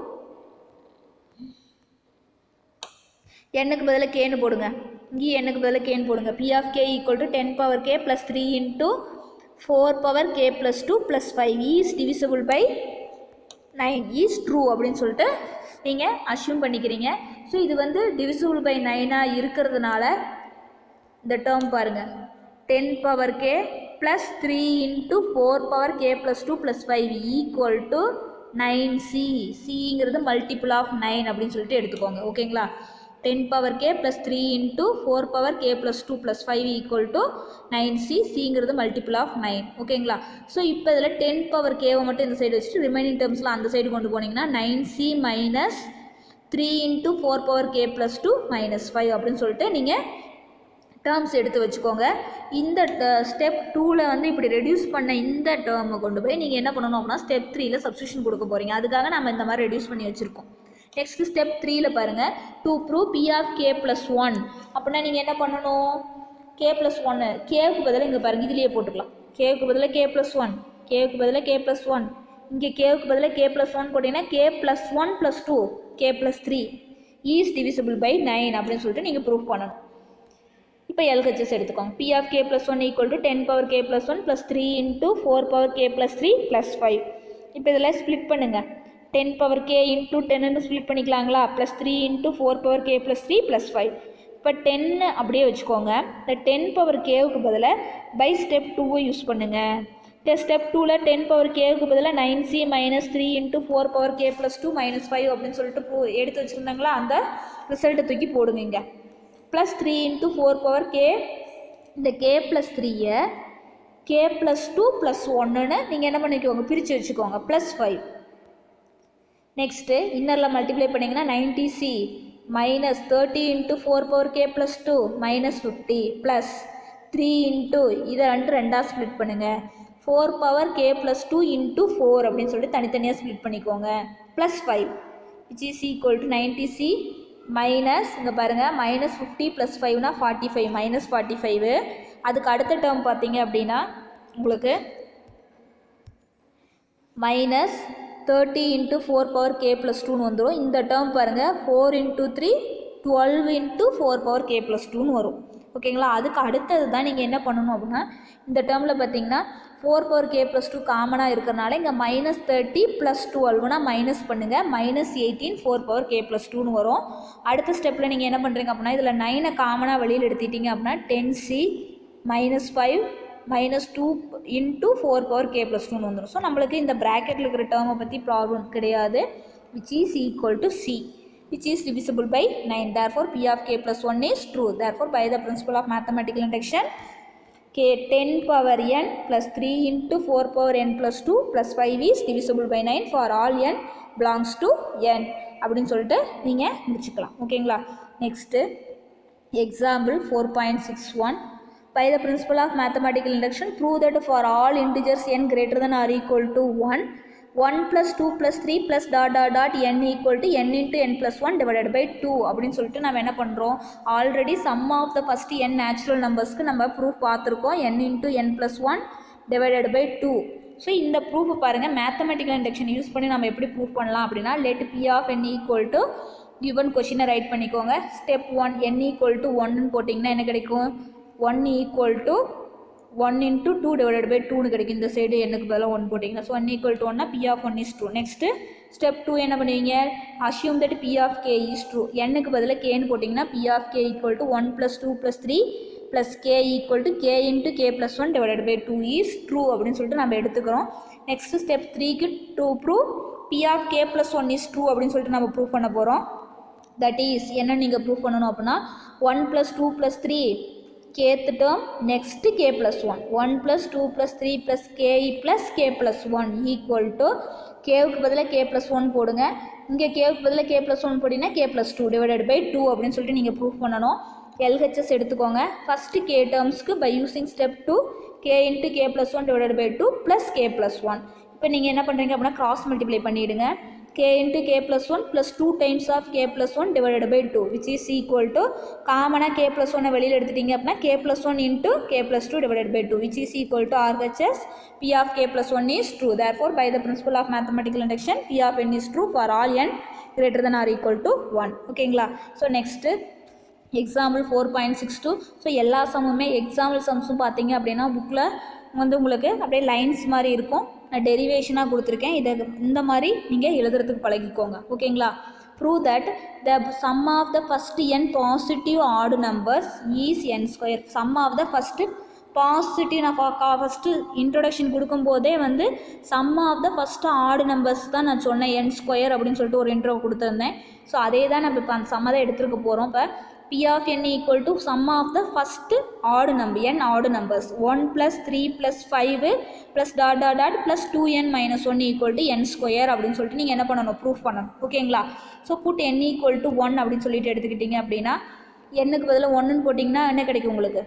எண்ணுக்கு பதிலாக கேன்னு போடுங்க இங்கேயும் எண்ணுக்கு பதிலாக கேன்னு போடுங்க B of K equal to ten power K plus three into four power K plus two plus five is divisible by nine is true அப்படின்னு சொல்லிட்டு நீங்கள் அஷ்யூம் பண்ணிக்கிறீங்க ஸோ இது வந்து டிவிசிபிள் பை நைனாக இருக்கிறதுனால இந்த டேர்ம் பாருங்கள் ten power K plus three into four power K plus two plus five equal to nine c சிங்கிறது மல்டிபிள் ஆஃப் நைன் அப்படின்னு சொல்லிட்டு எடுத்துக்கோங்க ஓகேங்களா ten power K plus three into four power K plus two plus five equal to nine c சிங்கிறது multiple of nine ஓகேங்களா so இப்போ இதில் ten power கேவை மட்டும் இந்த சைடு வச்சுட்டு ரிமைனிங் டேர்ம்ஸில் அந்த சைடு கொண்டு போனீங்கன்னா nine c minus three into four power K plus two minus five அப்படின்னு சொல்லிட்டு நீங்கள் டேர்ம்ஸ் எடுத்து வச்சுக்கோங்க இந்த ஸ்டெப் டூவில் வந்து இப்படி ரெடியூஸ் பண்ண இந்த டேர்மை கொண்டு போய் நீங்கள் என்ன பண்ணணும் அப்படின்னா ஸ்டெப் த்ரீயில் சப்ஸ்டியூஷன் கொடுக்க போகிறீங்க அதுக்காக நம்ம இந்த மாதிரி ரெடியூஸ் பண்ணி வச்சுருக்கோம் நெக்ஸ்ட் ஸ்டெப் த்ரீயில் பாருங்கள் to prove B of K plus one அப்படின்னா நீங்கள் என்ன பண்ணணும் கே ப்ளஸ் ஒன்று கேவுக்கு பதிலாக இங்கே பாருங்கள் இதுலேயே போட்டுக்கலாம் கேவுக்கு பதிலாக கே ப்ளஸ் ஒன் கேவுக்கு பதிலாக கே ப்ளஸ் ஒன் இங்கே கேவுக்கு பதிலாக கே ப்ளஸ் ஒன் போட்டிங்கன்னா K plus one plus two K plus three is divisible by nine அப்படின்னு சொல்லிட்டு நீங்கள் ப்ரூவ் பண்ணணும் இப்போ எல்ஹெச்எஸ் எடுத்துக்கோங்க B of K plus one equal to ten power K plus one plus three into four power K plus three plus five இப்போ இதில் split பண்ணுங்கள் ten power K into டென்னு ஸ்ப்ளிட் பண்ணிக்கலாங்களா plus three into four power K plus three plus five இப்போ டென்னு அப்படியே வச்சுக்கோங்க இந்த டென் பவர் கேவுக்கு பதிலாக பை ஸ்டெப் டூவை யூஸ் பண்ணுங்கள் ஸ்டெப் டூவில் டென் பவர் கேவுக்கு பதிலாக nine c minus three into four power K plus two minus five அப்படின்னு சொல்லிட்டு ப்ரூ எடுத்து வச்சுருந்தாங்களா அந்த ரிசல்ட்டை தூக்கி போடுங்க இங்கே plus three into four power k இந்த கே ப்ளஸ் த்ரீயை கே ப்ளஸ் டூ ப்ளஸ் ஒன்றுன்னு நீங்கள் என்ன பண்ணிக்கோங்க பிரித்து வச்சுக்கோங்க ப்ளஸ் ஃபைவ் நெக்ஸ்ட்டு இன்னரில் மல்டிப்ளை பண்ணிங்கன்னா ninety c minus thirty into four power K plus two minus fifty plus three into இதை ரெண்டு ரெண்டாக ஸ்ப்ளிட் பண்ணுங்கள் four power K plus two into four அப்படின்னு சொல்லிட்டு தனித்தனியாக ஸ்ப்ளிட் பண்ணிக்கோங்க plus five which is equal to ninety c minus இங்கே பாருங்கள் மைனஸ் ஃபிஃப்டி ப்ளஸ் ஃபைவ்னா forty five minus forty five அதுக்கு அடுத்த டேர்ம் பார்த்தீங்க அப்படின்னா உங்களுக்கு minus thirty into four power K plus டூன்னு வந்துடும் இந்த டேர்ம் பாருங்கள் four into three twelve into four power K plus டூன்னு வரும் ஓகேங்களா அதுக்கு அடுத்தது தான் நீங்கள் என்ன பண்ணணும் அப்படின்னா இந்த டேர்மில் பார்த்தீங்கன்னா four power K plus two காமனாக இருக்கிறனால இங்கே மைனஸ் தேர்ட்டி ப்ளஸ் டுவெல்னா மைனஸ் பண்ணுங்கள் minus eighteen four power K plus டூன்னு வரும் அடுத்த ஸ்டெப்பில் நீங்கள் என்ன பண்ணுறீங்க அப்படின்னா இதில் நைனை காமனாக வெளியில் எடுத்துட்டீங்க அப்படின்னா ten c minus five minus two into four power K plus டூன்னு வந்துடும் ஸோ நம்மளுக்கு இந்த ப்ராக்கெட்டில் இருக்கிற டேர்மை பற்றி ப்ராப்ளம் கிடையாது which is equal to c which is divisible by 9 therefore p of k plus 1 is true therefore by the principle of mathematical induction k 10 power n plus 3 into 4 power n plus 2 plus 5 is divisible by 9 for all n belongs to n அப்படின்னு சொல்லிட்டு நீங்கள் முடிச்சுக்கலாம் ஓகேங்களா next example four point six one by the principle of mathematical induction prove that for all integers n greater than or equal to 1 one plus two plus three plus dot dot dot n equal to N into N plus one divided by two அப்படின்னு சொல்லிட்டு நம்ம என்ன பண்ணுறோம் already sum of the first n natural நம்பர்ஸ்க்கு நம்ம proof பார்த்துருக்கோம் n into N plus one divided by two so இந்த proof பாருங்கள் மேத்தமெட்டிக்கல் இண்டக்ஷன் யூஸ் பண்ணி நம்ம எப்படி ப்ரூஃப் பண்ணலாம் அப்படின்னா let B of N equal to given கொஷினை ரைட் பண்ணிக்கோங்க step one n equal to ஒன்னு போட்டிங்கன்னா என்ன கிடைக்கும் one equal to one into two divided by டூன்னு கிடைக்கும் இந்த சைடு எனக்கு பதிலாக ஒன் போட்டிங்கன்னா ஸோ ஒன் ஈக்குவல் டு ஒன்னா B of one is two next step two என்ன பண்ணுவீங்க assume that B of K is true என்னுக்கு பதிலாக கேன்னு போட்டிங்கன்னா B of K equal to one plus two plus three plus k equal to K into K plus one divided by two is true அப்படின்னு சொல்லிட்டு நம்ம எடுத்துக்கிறோம் next step த்ரீக்கு to prove B of K plus one is true அப்படின்னு சொல்லிட்டு நம்ம prove பண்ண போகிறோம் தட் இஸ் என்ன நீங்கள் ப்ரூவ் பண்ணணும் அப்படின்னா one plus two plus three kth term next K plus one one plus two plus three plus K plus K plus one equal to கேவுக்கு பதிலாக கே ப்ளஸ் ஒன் போடுங்க இங்கே கேவுக்கு பதிலாக கே ப்ளஸ் ஒன் போட்டிங்கன்னா K plus two divided by two அப்படின்னு சொல்லிட்டு நீங்கள் ப்ரூவ் பண்ணணும் எல்ஹெச்எஸ் எடுத்துக்கோங்க ஃபஸ்ட்டு கே டேர்ம்ஸ்க்கு by using step two K into K plus one divided by two plus K plus one இப்போ நீங்கள் என்ன பண்ணுறீங்க அப்படின்னா கிராஸ் மல்டிப்ளை பண்ணிவிடுங்க k into k plus 1 plus 2 times of k plus 1 divided by 2 which is equal to காமனாக k plus 1 வெளியில் எடுத்துட்டீங்க அப்படின்னா k plus 1 into k plus 2 divided by 2 which is equal to RHS p of k plus 1 is true therefore by the principle of mathematical induction p of n is true for all n greater than or equal to 1 ஓகேங்களா so next example four point six two so எல்லா சம்முமே example சம்ஸும் பார்த்தீங்க அப்படின்னா புக்கில் வந்து உங்களுக்கு அப்படியே lines மாதிரி இருக்கும் நான் டெரிவேஷனாக கொடுத்துருக்கேன் இதை இந்த மாதிரி நீங்கள் எழுதுறதுக்கு பழகிக்கோங்க ஓகேங்களா prove that the sum of the first n positive odd numbers is n square sum of the first positive நான் ஃபஸ்ட்டு இன்ட்ரொடக்ஷன் கொடுக்கும்போதே வந்து sum of the first odd numbers தான் நான் சொன்னேன் என் ஸ்கொயர் அப்படின்னு சொல்லிட்டு ஒரு இன்ட்ரோ கொடுத்துருந்தேன் ஸோ அதே தான் நம்ம இப்போ அந்த சம்ம தான் எடுத்துருக்க போகிறோம் இப்போ p of n equal to sum of the first odd number n odd numbers 1 plus 3 plus 5 plus dot dot dot plus 2n minus 1 equal to n square அப்படின்னு சொல்லிட்டு நீங்கள் என்ன பண்ணணும் ப்ரூஃப் பண்ணணும் ஓகேங்களா so put n equal to 1 அப்படின்னு சொல்லிட்டு எடுத்துக்கிட்டீங்க அப்படின்னா என்னுக்கு பதிலாக ஒன்றுன்னு போட்டிங்கன்னா என்ன கிடைக்கும் உங்களுக்கு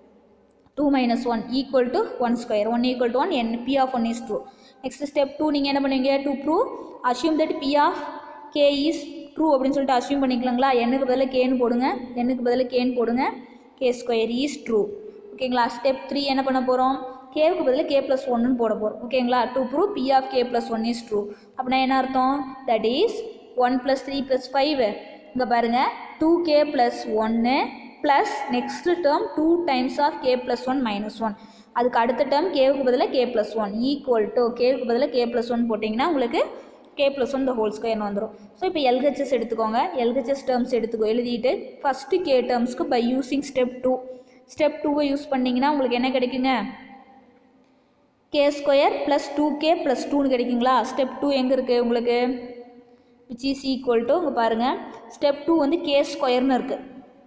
2 minus 1 equal to 1 square 1 equal to 1 n p of 1 is true next step 2 நீங்கள் என்ன பண்ணுவீங்க to prove assume that p of k is true அப்படின்னு சொல்லிட்டு அசியூம் பண்ணிக்கலாங்களா என்னுக்கு பதிலாக கேன்னு போடுங்க என்னுக்கு பதிலாக கேன்னு போடுங்க கே ஸ்கொயர் ஈஸ் ட்ரூ ஓகேங்களா ஸ்டெப் த்ரீ என்ன பண்ண போகிறோம் கேவுக்கு பதிலாக கே ப்ளஸ் ஒன்னு போட போகிறோம் ஓகேங்களா to prove B of K plus one is true அப்படின்னா என்ன அர்த்தம் that is one plus three plus five இங்கே பாருங்கள் டூ கே ப்ளஸ் ஒன்று plus next term two times of K plus one minus one அதுக்கு அடுத்த டேர்ம் கேவுக்கு பதிலாக K plus one equal to கேவுக்கு பதிலாக கே ப்ளஸ் ஒன் போட்டிங்கன்னா உங்களுக்கு கே ப்ளஸ் ஒன் இந்த ஹோல் ஸ்கொயர்னு வந்துடும் ஸோ இப்போ எல்ஹெச்எஸ் எடுத்துக்கோங்க எல்ஹெச்எஸ் டேர்ம்ஸ் எடுத்துக்கோ எழுதிட்டு ஃபஸ்ட்டு கே டேர்ம்ஸ்க்கு by using step two step டூவை யூஸ் பண்ணிங்கன்னா உங்களுக்கு என்ன கிடைக்குங்க K square plus two K plus டூன்னு கிடைக்குங்களா ஸ்டெப் டூ எங்கே இருக்குது உங்களுக்கு விச் இஸ் ஈக்குவல் டு இங்கே பாருங்கள் ஸ்டெப் டூ வந்து கே ஸ்கொயர்னு இருக்குது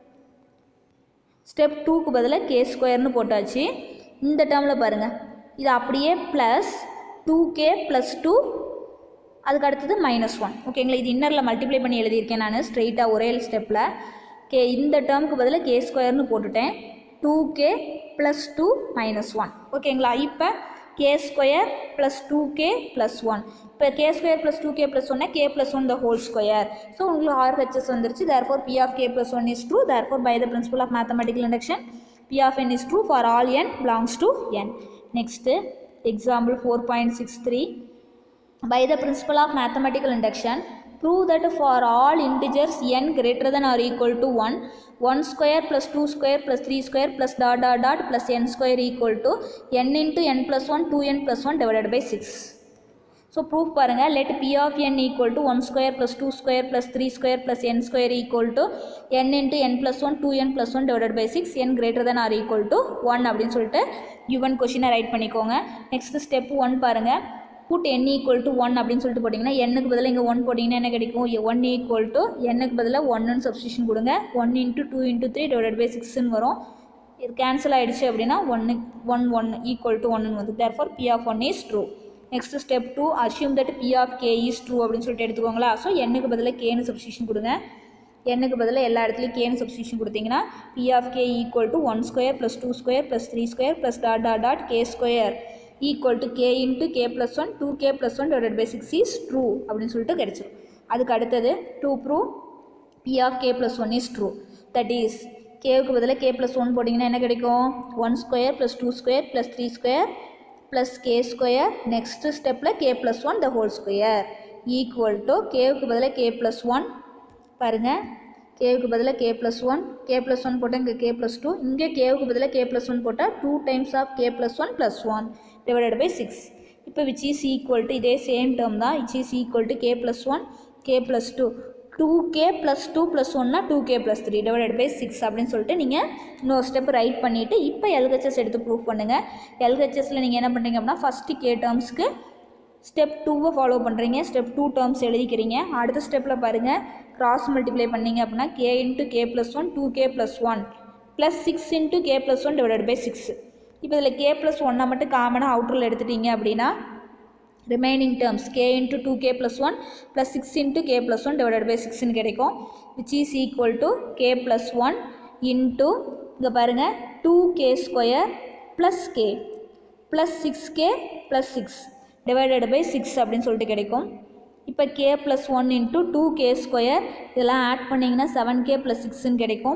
ஸ்டெப் டூக்கு பதிலாக கே ஸ்கொயர்னு போட்டாச்சு இந்த டேர்மில் பாருங்கள் இது அப்படியே plus two K plus two அதுக்கு அடுத்தது மைனஸ் ஒன் ஓகேங்களா இது இன்னரில் மல்டிப்ளை பண்ணி எழுதியிருக்கேன் நான் ஸ்ட்ரெயிட்டாக ஒரே ஸ்டெப்பில் கே இந்த டேர்முக்கு பதிலாக கே ஸ்கொயர்னு போட்டுட்டேன் two K plus two minus one ஓகேங்களா இப்போ K square plus two K plus one இப்போ K square plus two K plus ஒன்னா K plus one the whole square so உங்களுக்கு ஆர்ஹெச்எஸ் வந்துருச்சு therefore B of K plus one is true therefore by the principle of mathematical induction P of N is true for all N belongs to N next example four point six three by the principle of mathematical induction prove that for all integers n greater than or equal to 1 1 square plus 2 square plus 3 square plus dot dot dot plus n square equal to n into n plus 1 2n plus 1 divided by 6 so proof பாருங்கள் let B of N equal to one square plus two square plus three square plus N square equal to N into N plus one two N plus one divide by six N greater then or equal to one அப்படின்னு சொல்லிட்டு given கொஷினை right பண்ணிக்கோங்க next step one பாருங்கள் put N equal to one அப்படின்னு சொல்லிட்டு போட்டிங்கன்னா எண்ணுக்கு பதிலாக இங்கே ஒன் போட்டிங்கன்னா என்ன கிடைக்கும் ஒன் ஈக்குவல் டு எண்ணுக்கு பதிலாக ஒன்னுன்னு சப்ஸ்டியூஷன் கொடுங்க one into two into three divide by சிக்ஸ்னு வரும் இது கேன்சல் ஆகிடுச்சு அப்படின்னா ஒன்று ஒன் ஒன் ஈக்குவல் டு ஒன்னு வந்து therefore P of one is true next step two assume that B of K is true அப்படின்னு சொல்லிட்டு எடுத்துக்கோங்களா ஸோ எண்ணுக்கு பதிலாக கேன்னு சப்ஸ்டியூஷன் கொடுங்க எண்ணுக்கு பதிலாக எல்லா இடத்துலையும் கேன்னு சப்ஸ்டியூஷன் கொடுத்தீங்கன்னா P of K equal to one square plus two square plus three square plus dot dot dot K square equal to K into K plus one two K plus one divided by six is true அப்படின்னு சொல்லிட்டு கிடச்சிரும் அதுக்கு அடுத்தது to prove B of K plus one is true that is கேவுக்கு பதிலாக K plus one போட்டிங்கன்னா என்ன கிடைக்கும் one square plus two square plus three square plus K square next ஸ்டெப்பில் K plus one the whole square equal to கேவுக்கு பதிலாக K plus one பாருங்கள் கேவுக்கு பதிலாக K plus one K plus one போட்டால் இங்கே கே ப்ளஸ் டூ இங்கே கேவுக்கு பதிலாக கே ப்ளஸ் ஒன் போட்டால் two times of K plus one plus one divided by six இப்போ விச் இஸ் ஈக்குவல் டு இதே சேம் டேர்ம் தான் which is equal to K plus one K plus two two K plus two plus ஒன்னா two K plus three divided by six அப்படின்னு சொல்லிட்டு நீங்கள் இன்னொரு step right பண்ணிவிட்டு இப்போ எல்ஹெச்எஸ் எடுத்து ப்ரூவ் பண்ணுங்கள் எல்ஹெச்எஸில் நீங்கள் என்ன பண்ணுறீங்க அப்படின்னா ஃபஸ்ட்டு கே டேர்ம்ஸ்க்கு ஸ்டெப் டூவை ஃபாலோ பண்ணுறீங்க ஸ்டெப் டூ டேர்ம்ஸ் எழுதிக்கிறீங்க அடுத்த ஸ்டெப்பில் பாருங்கள் கிராஸ் மல்டிப்ளை பண்ணீங்க அப்படின்னா K into K plus one two K plus one plus six into K plus one divided by six இப்போ இதில் கே ப்ளஸ் ஒன்னை மட்டும் காமனாக அவுட்டரில் எடுத்துட்டீங்க அப்படின்னா remaining terms K into two K plus one plus six into K plus one divided by சிக்ஸ்னு கிடைக்கும் which is equal to K plus one into இங்கே பாருங்கள் two K square plus K plus six K plus six divided by six அப்படின்னு சொல்லிட்டு கிடைக்கும் இப்போ K plus one into two K square இதெல்லாம் add பண்ணிங்கன்னா செவன் கே ப்ளஸ் சிக்ஸ்ன்னு கிடைக்கும்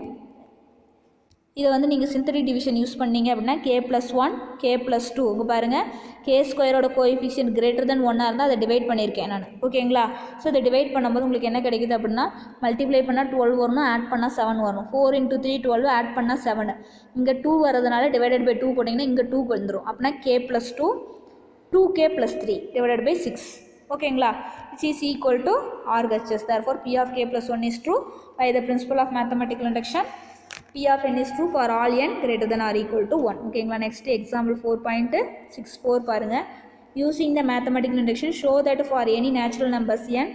இதை வந்து நீங்கள் சிந்தடிக் டிவிஷன் யூஸ் பண்ணீங்க அப்படின்னா K plus one K plus two இங்கே பாருங்கள் கே ஸ்கொயரோட கோஎஃபிஷியன்ட் கிரேட்டர் தென் ஒன்னாக இருந்தால் அதை டிவைட் பண்ணியிருக்கேன் நான் ஓகேங்களா ஸோ இதை டிவைட் பண்ணும்போது உங்களுக்கு என்ன கிடைக்குது அப்படின்னா மல்டிப்ளை பண்ணால் டுவெல் வரணும் ஆட் பண்ணால் செவன் வரும் four into three twelve add பண்ணால் செவன் இங்கே டூ வரதுனால டிவைடட் பை டூ போட்டிங்கன்னா இங்கே டூ வந்துடும் அப்படின்னா K plus two two K plus three divided by six ஓகேங்களா it's is equal to RHS therefore P of K plus one is true by the principle of mathematical induction P of n is true for all n greater than or equal to 1 ஓகேங்களா next example four point six four பாருங்கள் using the mathematical induction show that for any natural numbers n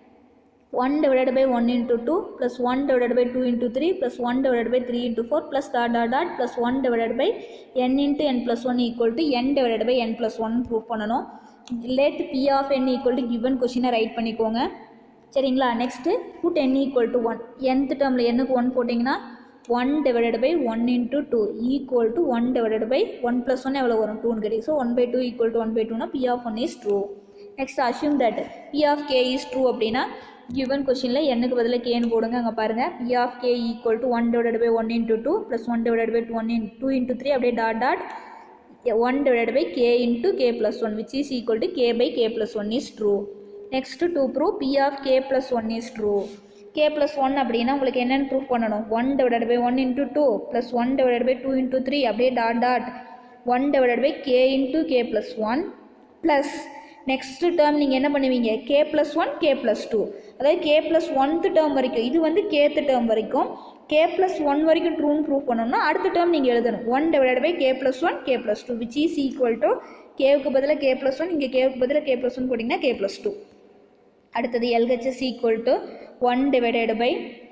1 divided by 1 into 2 plus 1 divided by 2 into 3 plus 1 divided by 3 into 4 plus dot dot dot plus 1 divided by n into n plus 1 equal to n divided by n plus 1 prove பண்ணணும் let p of n equal to given கொஷினை right பண்ணிக்கோங்க சரிங்களா next put n equal to 1 nth டேர்மில் என்னுக்கு 1 போட்டிங்கன்னா 1 divided by 1 into 2 equal to 1 divided by 1 plus 1 எவ்வளோ வரும் 2 கிடைக்கும் so 1 by 2 equal to 1 by 2 னா p of 1 is true next assume that p of k is true அப்படின்னா given கொஷினில் என்னுக்கு பதிலாக கேன்னு போடுங்க அங்கே பாருங்கள் p of k equal to 1 divided by 1 into 2 plus 1 divided by 1 in 2 into 3 அப்படியே dot dot 1 divided by k into k plus 1 which is equal to k by k plus 1 is true next to prove p of k plus 1 is true k plus 1 அப்படின்னா உங்களுக்கு என்னென்னு prove பண்ணணும் 1 divided by 1 into 2 plus 1 divided by 2 into 3 அப்படியே dot dot 1 divided by k into k plus 1 plus next term நீங்கள் என்ன பண்ணுவீங்க K plus one K plus two அதாவது K plus ஒன்த்து டேர்ம் வரைக்கும் இது வந்து கேத்து டேர்ம் வரைக்கும் கே ப்ளஸ் ஒன் வரைக்கும் ட்ரூன்னு ப்ரூவ் பண்ணணும்னா அடுத்த டேர்ம் நீங்கள் எழுதணும் one divide by K plus one K plus two which is equal to கேவுக்கு பதிலாக கே ப்ளஸ் ஒன் இங்கே கேவுக்கு பதிலாக கே ப்ளஸ் ஒன் போட்டிங்கன்னா கே ப்ளஸ் டூ அடுத்தது LHS equal to one divided by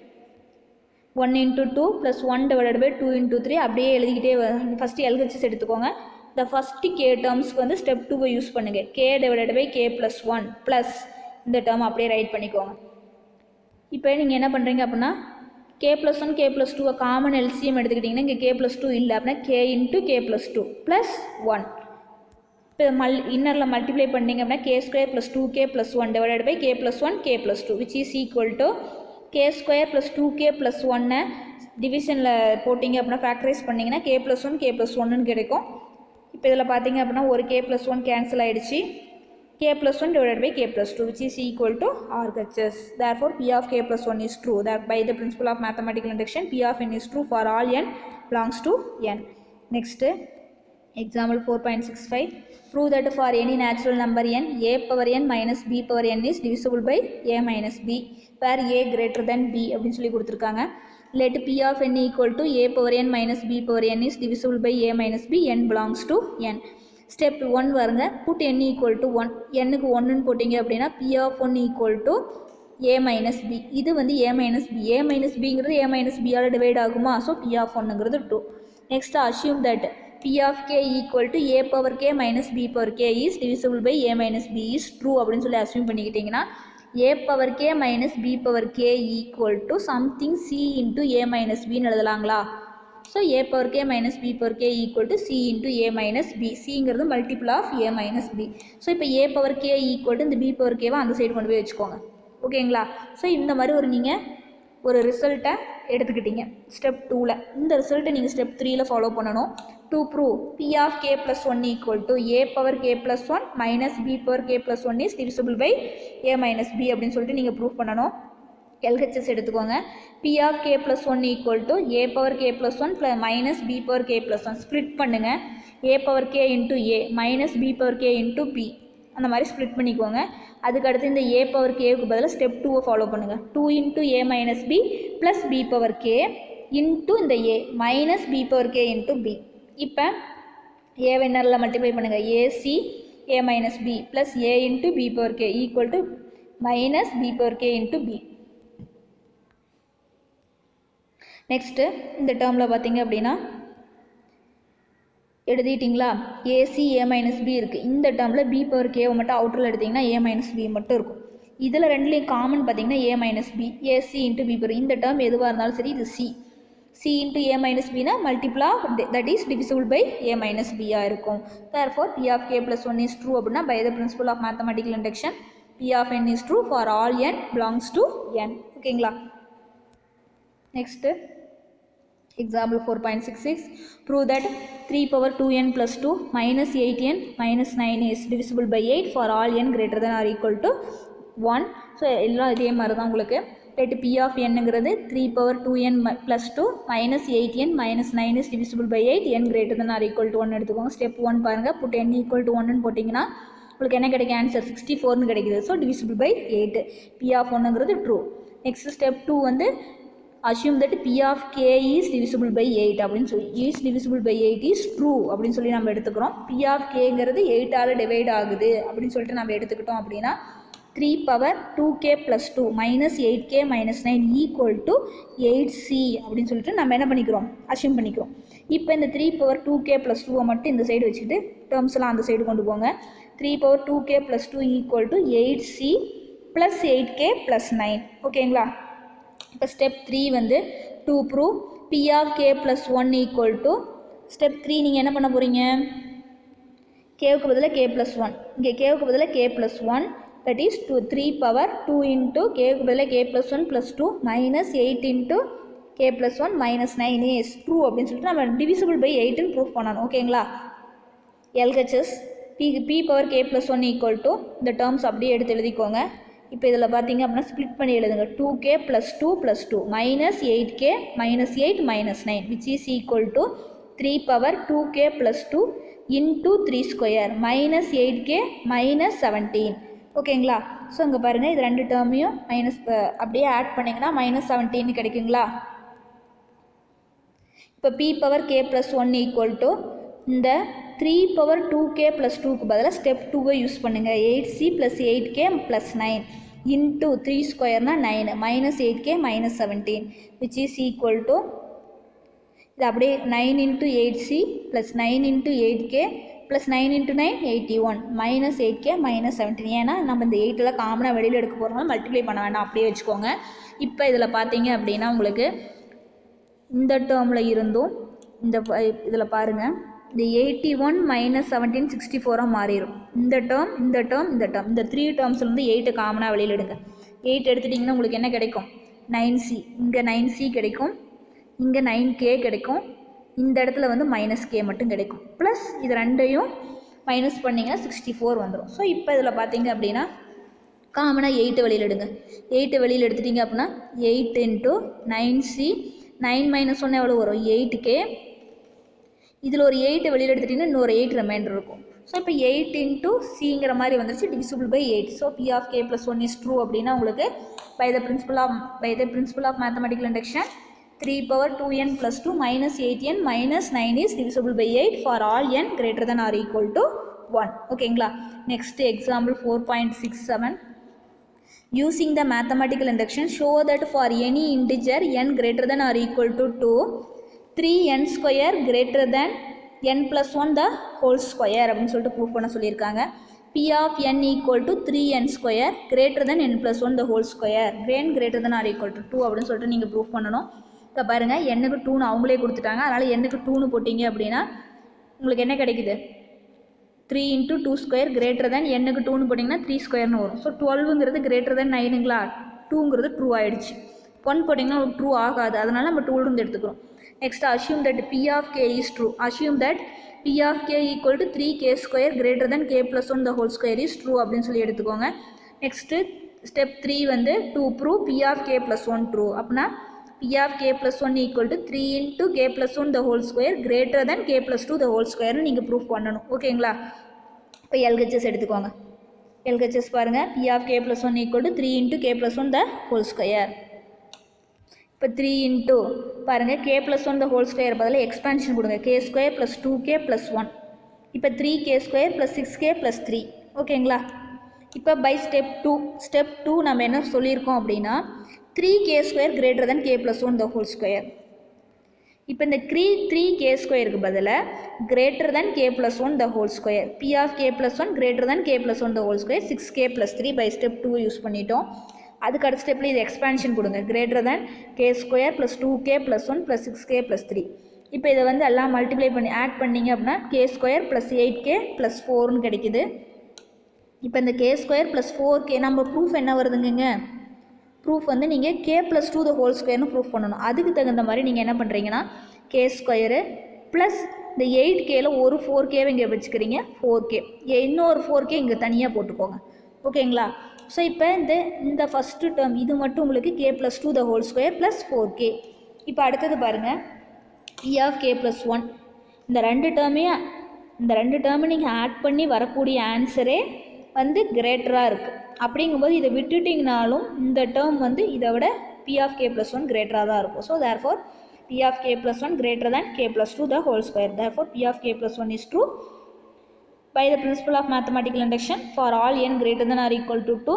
one into two plus one divided by two into three அப்படியே எழுதிக்கிட்டே first LHS எடுத்துக்கோங்க இந்த ஃபஸ்ட்டு கே டேர்ம்ஸ்க்கு வந்து ஸ்டெப் டூவை யூஸ் பண்ணுங்கள் K divided by K plus one plus இந்த term அப்படியே ரைட் பண்ணிக்கோங்க இப்போ நீங்கள் என்ன பண்ணுறீங்க அப்படின்னா K plus one K plus டூவை காமன் எல்சிஎம் எடுத்துக்கிட்டிங்கன்னா இங்கே கே ப்ளஸ் டூ இல்லை அப்படின்னா K into K plus two plus one இப்போ மல் இன்னரில் மல்டிப்ளை பண்ணிங்க அப்படின்னா K square plus two K plus one divided by K plus one K plus two which is equal to K square plus two K plus ஒன்னை டிவிஷனில் போட்டிங்க அப்படின்னா factorize பண்ணிங்கன்னா K plus one K plus ஒன்றுன்னு கிடைக்கும் இப்போ இதில் பார்த்தீங்க அப்படின்னா ஒரு கே ப்ளஸ் ஒன் கேன்சல் ஆகிடுச்சு K plus one divided by K plus two which is equal to RHS therefore B of K plus one is true that by the principle of mathematical induction P of N is true for all N belongs to N next example 4.65 prove that for any natural number n a power n minus b power n is divisible by a minus b where a greater than b அப்படின்னு சொல்லி கொடுத்துருக்காங்க let p of n equal to a power n minus b power n is divisible by a minus b n belongs to n step one வருங்க put n equal to 1 n க்கு ஒன்றுன்னு போட்டிங்க அப்படின்னா p of 1 equal to a minus b இது வந்து a minus b a minus bங்கிறது a minus b all divide ஆகுமா so p of 1ங்கிறது 2 next assume that p of k equal to a power k minus b power k is divisible by a minus b is true அப்படின்னு சொல்லி assume பண்ணிக்கிட்டிங்கன்னா a power k minus b power k equal to something c into a minus bன்னு எழுதலாங்களா so A power K minus B power K equal to C into A minus B சிங்கிறது multiple of A minus B so இப்போ A power K equal to இந்த B power கேவை அந்த side கொண்டு போய் வச்சுக்கோங்க ஓகேங்களா ஸோ இந்த மாதிரி ஒரு நீங்கள் ஒரு ரிசல்ட்டை எடுத்துக்கிட்டீங்க ஸ்டெப் டூவில் இந்த ரிசல்ட்டை நீங்கள் ஸ்டெப் த்ரீயில் ஃபாலோ பண்ணணும் to prove B of K plus one equal to A power K plus one minus B power K plus one is divisible by A minus B அப்படின்னு சொல்லிட்டு நீங்கள் ப்ரூவ் பண்ணணும் எல்ஹெச்எஸ் எடுத்துக்கோங்க B of K plus one equal to A power K plus one plus minus B power K plus one split பண்ணுங்கள் A power K into A minus B power K into B அந்த மாதிரி split பண்ணிக்கோங்க அதுக்கு அடுத்து இந்த a power கேவுக்கு பதிலாக step டூவை ஃபாலோ பண்ணுங்கள் two into A minus B plus B power K into இந்த A minus B power K into B இப்போ ஏ வென்னரில் மல்டிப்ளை பண்ணுங்கள் A C A minus B plus A into B power K equal to minus B power K into B next இந்த டேர்மில் பார்த்தீங்க அப்படின்னா எழுதிட்டிங்களா A C A minus B இருக்குது இந்த டேர்மில் பி பவர் கேவை மட்டும் அவுட்டரில் எடுத்திங்கன்னா ஏ மைனஸ் பி மட்டும் இருக்கும் இதில் ரெண்டுலேயும் காமன் பார்த்தீங்கன்னா A minus B A C into B power இந்த டேர்ம் எதுவாக இருந்தாலும் சரி இது C C into A minus பினா மல்டிப்ளா that is divisible by A minus பியாக இருக்கும் therefore B of K plus one is true அப்படின்னா by the principle of mathematical induction P of N is true for all N belongs to N ஓகேங்களா next example 4.66 prove that 3 power 2n plus 2 minus 8n minus 9 is divisible by 8 for all n greater than or equal to 1 so எல்லாம் இதே மாதிரி தான் உங்களுக்கு let B of என்னங்கிறது three power two N plus two minus eight n minus nine is divisible by eight n greater than or equal to one எடுத்துக்கோங்க step one பாருங்கள் put N equal to ஒன்னு போட்டிங்கன்னா உங்களுக்கு என்ன கிடைக்கும் answer sixty ஃபோர்னு கிடைக்குது so divisible by eight p of ஒன்னுங்கிறது ட்ரூ நெக்ஸ்ட் ஸ்டெப் டூ வந்து assume that B of K is divisible by eight அப்படின்னு சொல்லி is divisible by eight is true அப்படின்னு சொல்லி நம்ம எடுத்துக்கிறோம் பி ஆஃப் கேங்கிறது எயிட்டால் டிவைட் ஆகுது அப்படின்னு சொல்லிட்டு நம்ம எடுத்துக்கிட்டோம் அப்படின்னா three power two K plus two minus eight k minus nine equal to eight c அப்படின்னு சொல்லிட்டு நம்ம என்ன பண்ணிக்கிறோம் அசியூம் பண்ணிக்கிறோம் இப்போ இந்த three power two K plus டூவை மட்டும் இந்த சைடு வச்சுட்டு டேர்ம்ஸ்லாம் அந்த சைடு கொண்டு போங்க three power two K plus two equal to eight c plus eight k plus nine ஓகேங்களா இப்போ ஸ்டெப் த்ரீ வந்து to prove B of K plus one equal to step three நீங்கள் என்ன பண்ண போகிறீங்க கேவுக்கு பதிலாக கே ப்ளஸ் ஒன் இங்கே கேவுக்கு பதிலாக K plus one that is two three power two into கேவுக்கு பதிலாக K plus one plus two minus eight into K plus one minus nine is true அப்படின்னு சொல்லிட்டு நம்ம டிவிசிபிள் பை எயிட்டுன்னு ப்ரூஃப் பண்ணணும் ஓகேங்களா LHS p p power K plus one equal to இந்த terms அப்படியே எடுத்து எழுதிக்கோங்க இப்போ இதில் பார்த்தீங்க அப்படின்னா ஸ்ப்ளிட் பண்ணி எழுதுங்க two K plus two plus two minus eight k minus eight minus nine which is equal to three power two K plus two into three square minus eight k minus seventeen ஓகேங்களா so இங்கே பாருங்கள் இது ரெண்டு டேர்மையும் minus அப்படியே add பண்ணிங்கன்னா minus seventeen கிடைக்குங்களா இப்போ p power K plus one equal to இந்த three power two K plus டூக்கு பதிலாக ஸ்டெப் டூவை யூஸ் பண்ணுங்கள் eight c plus eight k plus nine into three ஸ்கொயர்னா nine minus eight k minus seventeen which is equal to இது அப்படியே nine into eight c plus nine into eight k plus nine into nine eighty one minus eight k minus seventeen ஏன்னா நம்ம இந்த எயிட்டெல்லாம் காமனாக வெளியில் எடுக்க போகிறோம்னா மல்டிப்ளை பண்ண வேண்டாம் அப்படியே வச்சுக்கோங்க இப்போ இதில் பார்த்தீங்க அப்படின்னா உங்களுக்கு இந்த டேர்மில் இருந்தும் இந்த இதில் பாருங்கள் இந்த eighty one minus seventeen sixty ஃபோராக மாறிடும் இந்த டேர்ம் இந்த டேர்ம் இந்த டேர்ம் இந்த த்ரீ டேர்ம்ஸ்லேருந்து எயிட்டு காமனாக வெளியில் எடுங்க எயிட் எடுத்துட்டிங்கன்னா உங்களுக்கு என்ன கிடைக்கும் நைன் சி இங்கே நைன் சி கிடைக்கும் இங்கே நைன் கே கிடைக்கும் இந்த இடத்துல வந்து மைனஸ் கே மட்டும் கிடைக்கும் ப்ளஸ் இது ரெண்டையும் மைனஸ் பண்ணிங்கன்னா சிக்ஸ்டி ஃபோர் வந்துடும் ஸோ இப்போ இதில் பார்த்தீங்க அப்படின்னா காமனாக எயிட்டு வெளியில் எடுங்க எயிட்டு வெளியில் எடுத்துட்டிங்க அப்படின்னா eight into nine c nine minus ஒன்று எவ்வளோ வரும் எயிட் கே இதில் ஒரு எயிட்டை வெளியில் எடுத்துட்டிங்கன்னா இன்னொரு எயிட் ரிமைண்டர் இருக்கும் ஸோ இப்போ எயிட் இன்ட்டு சிங்கிற மாதிரி வந்துருச்சு divisible by eight so B of K plus one is true அப்படின்னா உங்களுக்கு by the principle of by the principle of mathematical induction three power two N plus two minus eight n minus nine is divisible by eight for all n greater than or equal to one ஓகேங்களா next example four point six seven Using the mathematical induction, show that for any integer n greater than or equal to 2, 3n square greater than n plus 1 the whole square அப்படின்னு சொல்லிட்டு prove பண்ண சொல்லியிருக்காங்க p of n equal to 3n square greater than n plus 1 the whole square n greater than or equal to 2 அப்படின்னு சொல்லிட்டு நீங்கள் prove பண்ணணும் இப்போ பாருங்கள் எண்ணுக்கு டூன்னு அவங்களே கொடுத்துட்டாங்க அதனால் எண்ணுக்கு டூன்னு போட்டிங்க அப்படின்னா உங்களுக்கு என்ன கிடைக்குது three into two square greater than எண்ணுக்கு டூன்னு போட்டிங்கன்னா த்ரீ ஸ்கொயர்னு வரும் ஸோ டுவெல்வுங்கிறது கிரேட்டர் தேன் நைனுங்களா டூங்கிறது ட்ரூ ஆயிடுச்சு ஒன் போட்டிங்கன்னா உங்களுக்கு ட்ரூ ஆகாது அதனால் நம்ம டூலிருந்து எடுத்துக்கிறோம் next assume that B of K is true assume that B of K equal to three K square greater then k plus one the whole square is true அப்படின்னு சொல்லி எடுத்துக்கோங்க நெக்ஸ்ட்டு ஸ்டெப் த்ரீ வந்து to prove B of K plus one true அப்படின்னா B of K plus one equal to three into K plus one the whole square greater then k plus two the whole ஸ்கொயர்னு நீங்கள் proof பண்ணணும் ஓகேங்களா இப்போ LHS எடுத்துக்கோங்க LHS பாருங்கள் B of K plus one equal to three into K plus one the whole square இப்போ three into பாருங்கள் K plus one the whole square பதில் எக்ஸ்பான்ஷன் கொடுங்க k square plus two K plus one இப்போ three K square plus six K plus three ஓகேங்களா இப்போ by step two step two நம்ம என்ன சொல்லியிருக்கோம் அப்படின்னா three K square greater then k plus one the whole square இப்போ இந்த three three k ஸ்கொயருக்கு பதிலாக greater then k plus one the whole square p of K plus one greater then k plus one the whole square six K plus three by step two use பண்ணிட்டோம் அதுக்கு அடுத்த ஸ்டெப்பில் இது expansion கொடுங்க greater தென் k square plus two K plus one plus six K plus three இப்போ இதை வந்து எல்லாம் மல்டிப்ளை பண்ணி ஆட் பண்ணிங்க அப்படின்னா K square plus eight k plus ஃபோர்னு கிடைக்குது இப்போ இந்த k square plus four k நம்ம ப்ரூஃப் என்ன வருதுங்க ப்ரூஃப் வந்து நீங்கள் k plus two the whole ஸ்கொயர்னு ப்ரூஃப் பண்ணணும் அதுக்கு தகுந்த மாதிரி நீங்கள் என்ன பண்ணுறீங்கன்னா கே ஸ்கொயரு ப்ளஸ் இந்த எயிட் கேல ஒரு ஃபோர் கேவை இங்கே வச்சுக்கிறீங்க ஃபோர் கே இன்னொரு ஃபோர் கே இங்கே தனியாக போட்டுக்கோங்க ஓகேங்களா ஸோ இப்போ இந்த இந்த ஃபஸ்ட்டு டேர்ம் இது மட்டும் உங்களுக்கு K plus two the whole square plus four k இப்போ அடுத்தது பாருங்கள் e of K plus one இந்த ரெண்டு டேர்மையும் இந்த ரெண்டு டேர்மை நீங்கள் ஆட் பண்ணி வரக்கூடிய ஆன்சரே வந்து கிரேட்டராக இருக்குது அப்படிங்கும்போது இதை விட்டுட்டிங்கனாலும் இந்த டேர்ம் வந்து இதை விட p of K plus one கிரேட்டராக தான் இருக்கும் so therefore B of K plus one greater than K plus two the whole square therefore B of K plus one is true by the principle of mathematical induction for all n greater than or equal to 2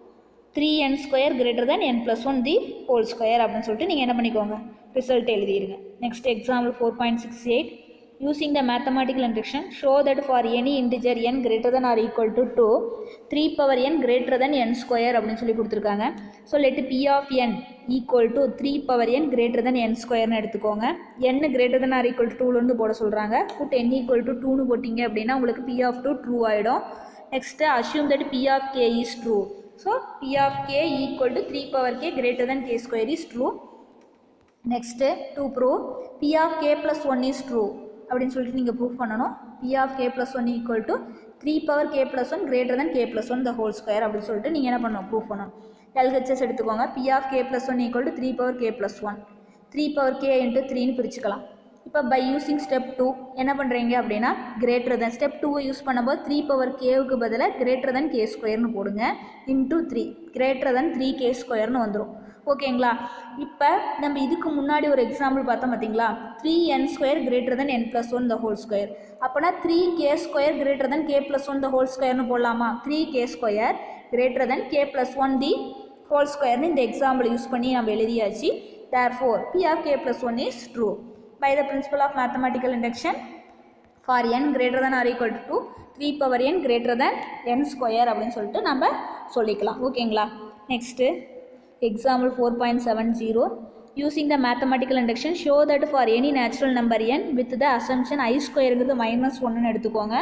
3n square greater than n plus 1 the whole square அப்படின்னு சொல்லிட்டு நீங்கள் என்ன பண்ணிக்கோங்க result எழுதிடுங்க next example four point six eight using the mathematical induction show that for any integer n greater than or equal to 2 three power n greater than n square அப்படின்னு சொல்லி கொடுத்துருக்காங்க so let p of n equal to three power n greater than n ஸ்கொயர்னு எடுத்துக்கோங்க n greater than or equal to 2லேருந்து போட சொல்கிறாங்க put n equal to 2னு போட்டிங்க அப்படின்னா உங்களுக்கு p of 2 ட்ரூ ஆகிடும் next assume that p of k is true so p of k equal to three power k greater than k square is true next to prove p of k plus 1 is true அப்படின்னு சொல்லிட்டு நீங்கள் prove பண்ணணும் p of k plus 1 equal to three power k plus 1 greater than k plus 1 the whole square அப்படின்னு சொல்லிட்டு நீங்கள் என்ன பண்ணணும் prove பண்ணணும் எல்ஹெச்எஸ் எடுத்துக்கோங்க p of k plus 1 equal to three power k plus 1 three power k into த்ரீன்னு பிரிச்சுக்கலாம் இப்போ பை யூஸிங் ஸ்டெப் டூ என்ன பண்ணுறீங்க அப்படின்னா கிரேட்டர் தென் ஸ்டெப் டூவை யூஸ் பண்ணும்போது த்ரீ பவர் கேவுக்கு பதிலாக கிரேட்டர் தென் கே ஸ்கொயர்னு போடுங்க into three greater than three k ஸ்கொயர்னு வந்துடும் ஓகேங்களா இப்போ நம்ம இதுக்கு முன்னாடி ஒரு எக்ஸாம்பிள் பார்த்தோம் பார்த்தீங்களா three n square greater then n plus one the whole square அப்போனா three K square greater then k plus one the whole ஸ்கொயர்னு போடலாமா three K square greater then k plus one the whole ஸ்கொயர்னு இந்த example use பண்ணி நம்ம எழுதியாச்சு therefore B of K plus one is true by the principle of mathematical induction for n greater than or equal to 2 3 power n greater than n square அப்படின்னு சொல்லிட்டு நம்ம சொல்லிக்கலாம் ஓகேங்களா next example four point seven zero using the mathematical induction show that for any natural number n with the assumption i ஸ்கொயருங்கிறது minus ஒன்றுன்னு எடுத்துக்கோங்க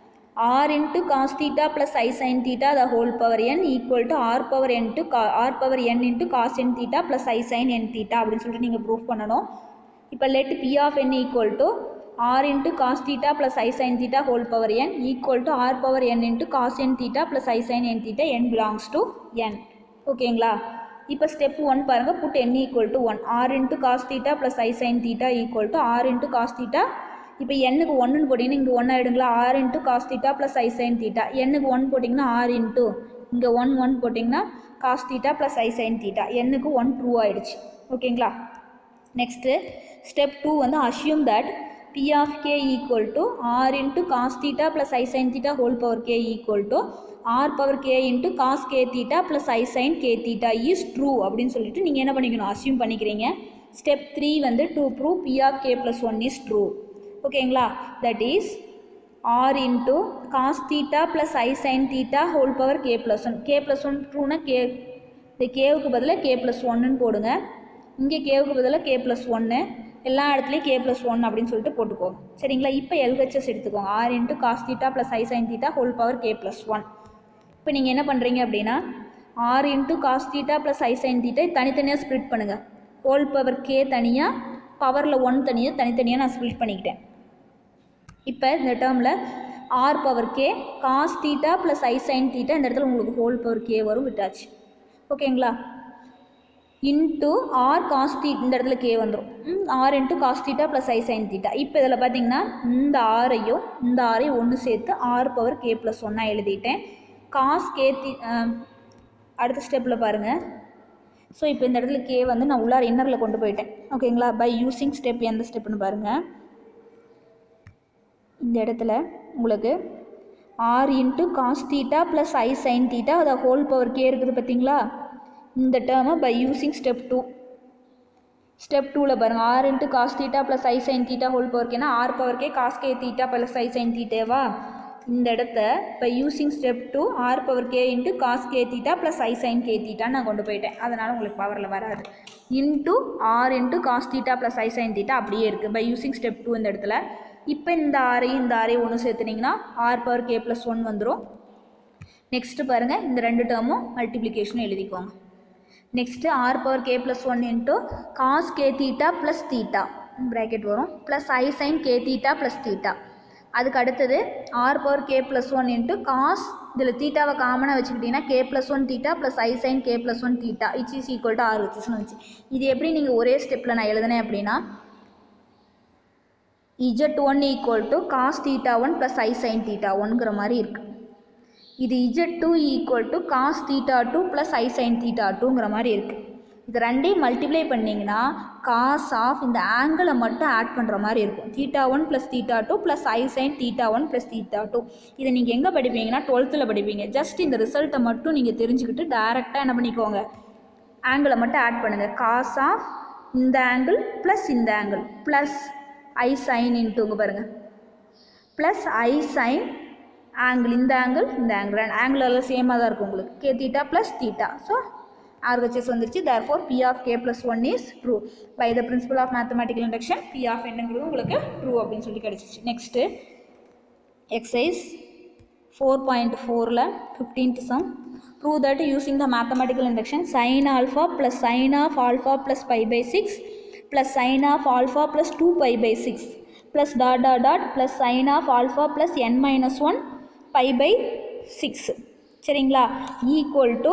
R into cos theta plus I sine theta the whole power n equal to R power n to கா r power n into cos n theta plus ஐ sine n theta அப்படின்னு சொல்லிட்டு நீங்கள் prove பண்ணணும் இப்போ let B of N equal to R into cos theta plus I sine theta whole power n equal to R power n into cos n theta plus I sine n theta n belongs to N ஓகேங்களா இப்போ step one பாருங்கள் put N equal to one r into cos theta plus I sine theta equal to R into cos theta இப்போ எண்ணுக்கு ஒன்றுன்னு போட்டிங்கன்னா இங்கே ஒன்று ஆகிடுங்களா r into cos theta plus ஐ சைன் தீட்டா எண்ணுக்கு ஒன் போட்டிங்கன்னா ஆர் இன்ட்டு இங்கே ஒன் ஒன் போட்டிங்கன்னா காஸ் தீட்டா ப்ளஸ் ஐ சைன் தீட்டா எண்ணுக்கு ஒன் ட்ரூ ஆகிடுச்சு ஓகேங்களா நெக்ஸ்ட்டு ஸ்டெப் டூ வந்து assume that B of K equal to R into cos theta plus I sine theta whole power K equal to R power K into cos K theta plus I sine K theta is true அப்படின்னு சொல்லிட்டு நீங்கள் என்ன பண்ணிக்கணும் assume பண்ணிக்கிறீங்க step three வந்து to prove B of K plus one is true ஓகேங்களா that is R into cos theta plus I sine theta whole power K plus one K plus one ட்ரூனா K இந்த கேவுக்கு பதிலாக K plus ஒன்னுன்னு போடுங்க இங்கே கேவுக்கு பதிலாக கே ப்ளஸ் ஒன்று எல்லா இடத்துலையும் கே ப்ளஸ் ஒன் அப்படின்னு சொல்லிட்டு போட்டுக்கோங்க சரிங்களா இப்போ எல்ஹெச்எஸ் எடுத்துக்கோங்க R into cos theta plus ஐ sine theta whole power K plus one இப்போ நீங்கள் என்ன பண்ணுறீங்க அப்படின்னா R into cos theta plus ஐ சைன் தீட்டா தனித்தனியாக ஸ்ப்ளிட் பண்ணுங்கள் ஹோல் பவர் கே தனியாக பவரில் ஒன் தனியாக தனித்தனியாக நான் ஸ்ப்ளிட் பண்ணிக்கிட்டேன் இப்போ இந்த டேர்மில் R power K cos theta plus ஐ சைன் தீட்டா இந்த இடத்துல உங்களுக்கு ஹோல் பவர் கே வரும் விட்டாச்சு ஓகேங்களா இன்ட்டு ஆர் காஸ் தீ இந்த இடத்துல கே வந்துடும் R into cos theta plus ஐ சைன் தீட்டா இப்போ இதில் பார்த்தீங்கன்னா இந்த ஆரையும் இந்த ஆரையும் ஒன்று சேர்த்து ஆர் பவர் கே ப்ளஸ் ஒன்னாக எழுதிட்டேன் காஸ் கே தி அடுத்த ஸ்டெப்பில் பாருங்கள் ஸோ இப்போ இந்த இடத்துல கே வந்து நான் உள்ளார இன்னரில் கொண்டு போயிட்டேன் ஓகேங்களா பை யூஸிங் ஸ்டெப் எந்த ஸ்டெப்னு பாருங்கள் இந்த இடத்துல உங்களுக்கு R into cos theta plus ஐ சைன் தீட்டா அதை ஹோல் பவர் கே இருக்குது பார்த்தீங்களா இந்த டேர்மை by using step two step டூவில் பாருங்கள் R into cos theta plus ஐ சைன் தீட்டா ஹோல் பவர் கேனா R power K cos K theta plus ஐ sine தீட்டேவா இந்த இடத்த by using step two R power K into cos K theta plus I sine K theta நான் கொண்டு போயிட்டேன் அதனால் உங்களுக்கு பவரில் வராது into R into cos theta plus ஐ சைன் தீட்டா அப்படியே இருக்குது பை யூஸிங் ஸ்டெப் டூ இந்த இடத்துல இப்போ இந்த ஆரையும் இந்த ஆரையும் ஒன்று சேர்த்துனிங்கன்னா R power K plus one வந்துடும் நெக்ஸ்ட்டு பாருங்கள் இந்த ரெண்டு டேர்மும் மல்டிப்ளிகேஷன் எழுதிக்கோங்க next R power K plus one into cos K theta plus theta bracket வரும் ப்ளஸ் ஐ sine K theta plus theta அதுக்கு அடுத்தது R power K plus one into cos இதில் தீட்டாவை காமனாக வச்சுக்கிட்டிங்கன்னா K plus one theta plus I sine K plus one theta which is equal to R வச்சுன்னு வச்சு இது எப்படி நீங்கள் ஒரே ஸ்டெப்பில் நான் எழுதினேன் அப்படின்னா Z one equal to cos theta one plus I sine theta ஒன்ங்கிற மாதிரி இருக்குது இது Z two equal to cos theta two plus I sine theta டூங்கிற மாதிரி இருக்குது இது ரெண்டையும் மல்டிப்ளை பண்ணிங்கன்னா காஸ் ஆஃப் இந்த ஆங்கிளை மட்டும் ஆட் பண்ணுற மாதிரி இருக்கும் theta one plus theta two plus ஐ sine theta one plus theta two இதை நீங்கள் எங்கே படிப்பீங்கன்னா டுவெல்த்தில் படிப்பீங்க ஜஸ்ட் இந்த ரிசல்ட்டை மட்டும் நீங்கள் தெரிஞ்சுக்கிட்டு டேரெக்டாக என்ன பண்ணிக்கோங்க ஆங்கிளை மட்டும் ஆட் பண்ணுங்கள் காஸ் ஆஃப் இந்த ஆங்கிள் ப்ளஸ் இந்த ஆங்கிள் ப்ளஸ் ஐ சைன் இன்ட்டுங்க பாருங்கள் ப்ளஸ் ஐ சைன் ஆங்கிள் இந்த ஆங்கிள் இந்த ஆங்கிள் ஆங்கிள் எல்லாம் சேமாக தான் இருக்கும் உங்களுக்கு K theta plus theta so RHS வந்துருச்சு therefore B of K plus one is true by the principle of mathematical induction P of என்னங்கிறது உங்களுக்கு ட்ரூ அப்படின்னு சொல்லி கிடச்சிச்சு நெக்ஸ்ட்டு எக்ஸைஸ் ஃபோர் பாயிண்ட் ஃபோரில் fifteenth sum prove that using the mathematical induction sine alpha plus sine of alpha plus pi by six plus sine of alpha plus two pi by six plus dot dot dot plus sine of alpha plus N minus one pi by six சரிங்களா equal to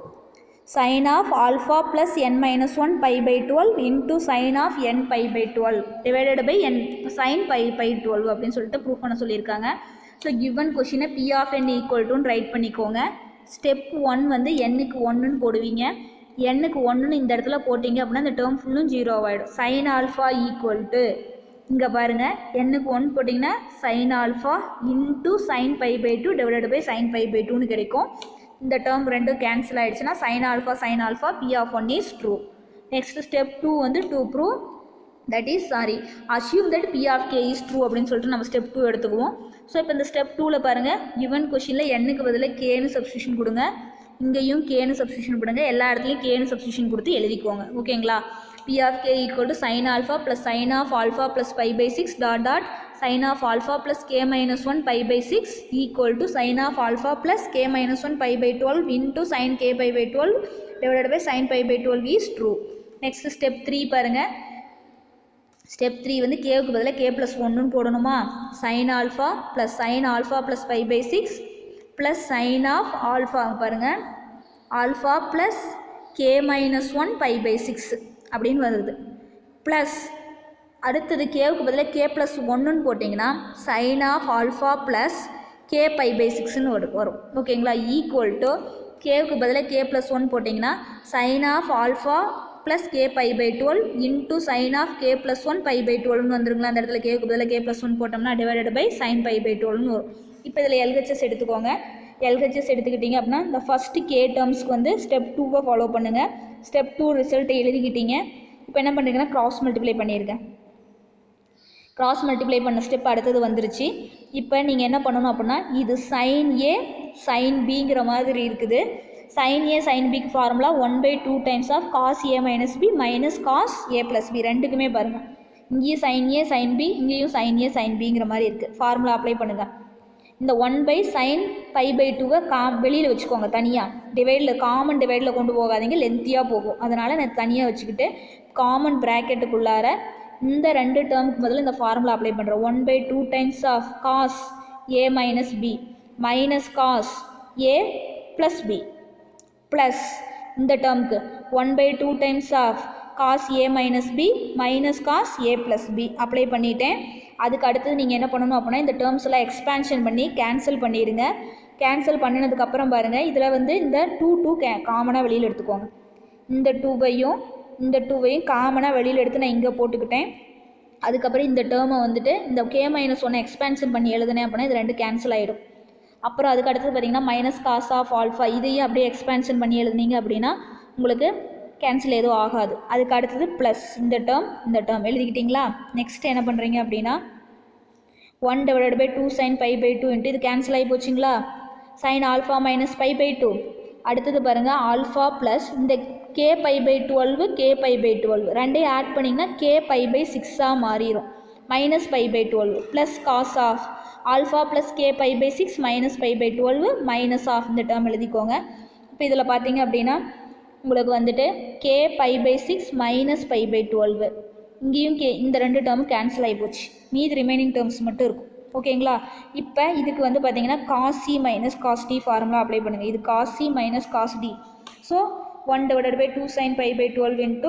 sine of alpha plus N minus one pi by twelve into sine of N pi by twelve divided by N sine pi by twelve அப்படின்னு சொல்லிட்டு prove பண்ண சொல்லியிருக்காங்க so given கொஷினை P of N equal டுன்னு write பண்ணிக்கோங்க step one வந்து எண்ணுக்கு ஒன்றுன்னு போடுவீங்க எண்ணுக்கு ஒன்றுன்னு இந்த இடத்துல போட்டிங்க அப்படின்னா இந்த டேர்ம் ஃபுல்லும் ஜீரோ ஆகிடும் சைன் ஆல்ஃபா ஈக்குவல் டு இங்கே பாருங்கள் எண்ணுக்கு ஒன் போட்டிங்கன்னா sine alpha into sine pi by two divided by sine pi by டூன்னு கிடைக்கும் இந்த டேர்ம் ரெண்டும் கேன்சல் ஆகிடுச்சுன்னா sine alpha sine alpha P of one is true next step two வந்து to prove that is sorry assume that B of K is true அப்படின்னு சொல்லிட்டு நம்ம step two எடுத்துக்குவோம் ஸோ இப்போ இந்த ஸ்டெப் டூவில் பாருங்கள் given கொஷினில் எண்ணுக்கு பதிலாக கேன்னு சப்ஸ்டியூஷன் கொடுங்க இங்கேயும் கேன்னு சப்ஸ்டியூஷன் கொடுங்க எல்லா இடத்துலையும் கேன்னு சப்ஸ்டியூஷன் கொடுத்து எழுதிக்கோங்க ஓகேங்களா P of K equal to sine alpha plus sine of alpha plus pi by six dot dot sine of alpha plus K minus one pi by six equal to sine of alpha plus K minus one pi by twelve into sine K pi by twelve divided by sine pi by twelve is true next step three பாருங்கள் step three வந்து கேவுக்கு பதிலாக K plus ஒன்றுன்னு போடணுமா sign alpha plus sine alpha plus five pi six plus sine of alpha பாருங்கள் alpha plus K minus one pi by six அப்படின்னு வருது plus அடுத்தது கேவுக்கு பதிலாக கே ப்ளஸ் ஒன்றுன்னு போட்டிங்கன்னா sine of alpha plus K pi by சிக்ஸ்னு வரும் ஓகேங்களா ஈக்குவல் டு கேவுக்கு பதிலாக கே ப்ளஸ் ஒன் போட்டிங்கன்னா sine of alpha plus K pi by twelve into sine of K plus one pi by டுவெல்னு வந்துருங்களா அந்த இடத்துல கேக்கு பதிலாக கே ப்ளஸ் ஒன் போட்டோம்னா divided by sine pi by டுவெல்னு வரும் இப்போ இதில் எல்ஹெச்எஸ் எடுத்துக்கோங்க எல்ஹெச்எஸ் எடுத்துக்கிட்டிங்க அப்படின்னா இந்த ஃபஸ்ட்டு கே டேர்ம்ஸ்க்கு வந்து ஸ்டெப் டூவை ஃபாலோ பண்ணுங்கள் ஸ்டெப் டூ ரிசல்ட்டை எழுதிக்கிட்டீங்க இப்போ என்ன பண்ணுறீங்கன்னா கிராஸ் மல்டிப்ளை பண்ணியிருக்கேன் கிராஸ் மல்டிப்ளை பண்ண ஸ்டெப் அடுத்தது வந்துருச்சு இப்போ நீங்கள் என்ன பண்ணணும் அப்படின்னா இது சைன் ஏ சைன் பிங்கிற மாதிரி இருக்குது சைன் ஏ சைன் பிக்கு formula one by two times of cos A minus B minus cos A plus B ரெண்டுக்குமே பாருங்கள் இங்கேயும் சைன் ஏ சைன் பி இங்கேயும் சைன் ஏ சைன் பிங்கிற மாதிரி இருக்குது ஃபார்முலா அப்ளை பண்ணுங்கள் இந்த one by sine pi by டூவை கா வெளியில் வச்சுக்கோங்க தனியாக டிவைடில் காமன் டிவைடில் கொண்டு போகாதீங்க லென்த்தியாக போகும் அதனால் நான் தனியாக வச்சுக்கிட்டு காமன் ப்ராக்கெட்டுக்குள்ளார இந்த ரெண்டு டேர்முக்கு பதில் இந்த ஃபார்முலா அப்ளை பண்ணுறேன் one by two times of cos A minus B minus cos A plus B plus இந்த டேர்முக்கு one by two times of cos A minus B minus cos A plus B apply பண்ணிட்டேன் அதுக்கு அடுத்தது நீங்கள் என்ன பண்ணணும் அப்படின்னா இந்த டேர்ம்ஸ் எல்லாம் எக்ஸ்பேன்ஷன் பண்ணி கேன்சல் பண்ணிடுங்க கேன்சல் பண்ணினதுக்கப்புறம் பாருங்கள் இதில் வந்து இந்த டூ டூ கே காமனாக வெளியில் எடுத்துக்கோங்க இந்த டூவையும் இந்த டூவையும் காமனாக வெளியில் எடுத்து நான் இங்கே போட்டுக்கிட்டேன் அதுக்கப்புறம் இந்த டேர்மை வந்துட்டு இந்த கே மைனஸ் ஒன்று எக்ஸ்பேன்ஷன் பண்ணி எழுதுனேன் அப்படின்னா இது ரெண்டு கேன்சல் ஆகிடும் அப்புறம் அதுக்கு அடுத்தது பார்த்தீங்கன்னா மைனஸ் காஸ் ஆஃப் ஆல்ஃபா இதையும் அப்படியே எக்ஸ்பேன்ஷன் பண்ணி எழுதுனீங்க அப்படின்னா உங்களுக்கு கேன்சல் எதுவும் ஆகாது அதுக்கு அடுத்தது ப்ளஸ் இந்த டேர்ம் இந்த டேர்ம் எழுதிக்கிட்டிங்களா நெக்ஸ்ட் என்ன பண்ணுறீங்க அப்படின்னா one divided by two sine pi by two into இது கேன்சல் ஆகி போச்சுங்களா sine alpha minus pi by two அடுத்தது பாருங்கள் ஆல்ஃபா ப்ளஸ் இந்த K pi by twelve K pi by twelve ரெண்டையும் ஆட் பண்ணிங்கன்னா கே பை பை சிக்ஸாக மாறிடும் minus pi by twelve plus cos of alpha plus K pi by six minus pi by twelve minus of இந்த term எழுதிக்கோங்க இப்போ இதில் பார்த்தீங்க அப்படின்னா உங்களுக்கு வந்துட்டு K pi by six minus pi by twelve இங்கேயும் கே இந்த ரெண்டு டேர்ம் கேன்சல் ஆகி போச்சு மீதி ரிமைனிங் டேர்ம்ஸ் மட்டும் இருக்கும் ஓகேங்களா இப்போ இதுக்கு வந்து பார்த்தீங்கன்னா cos C minus cos D formula apply பண்ணுங்கள் இது cos C minus cos D so one divided by two sine pi by twelve into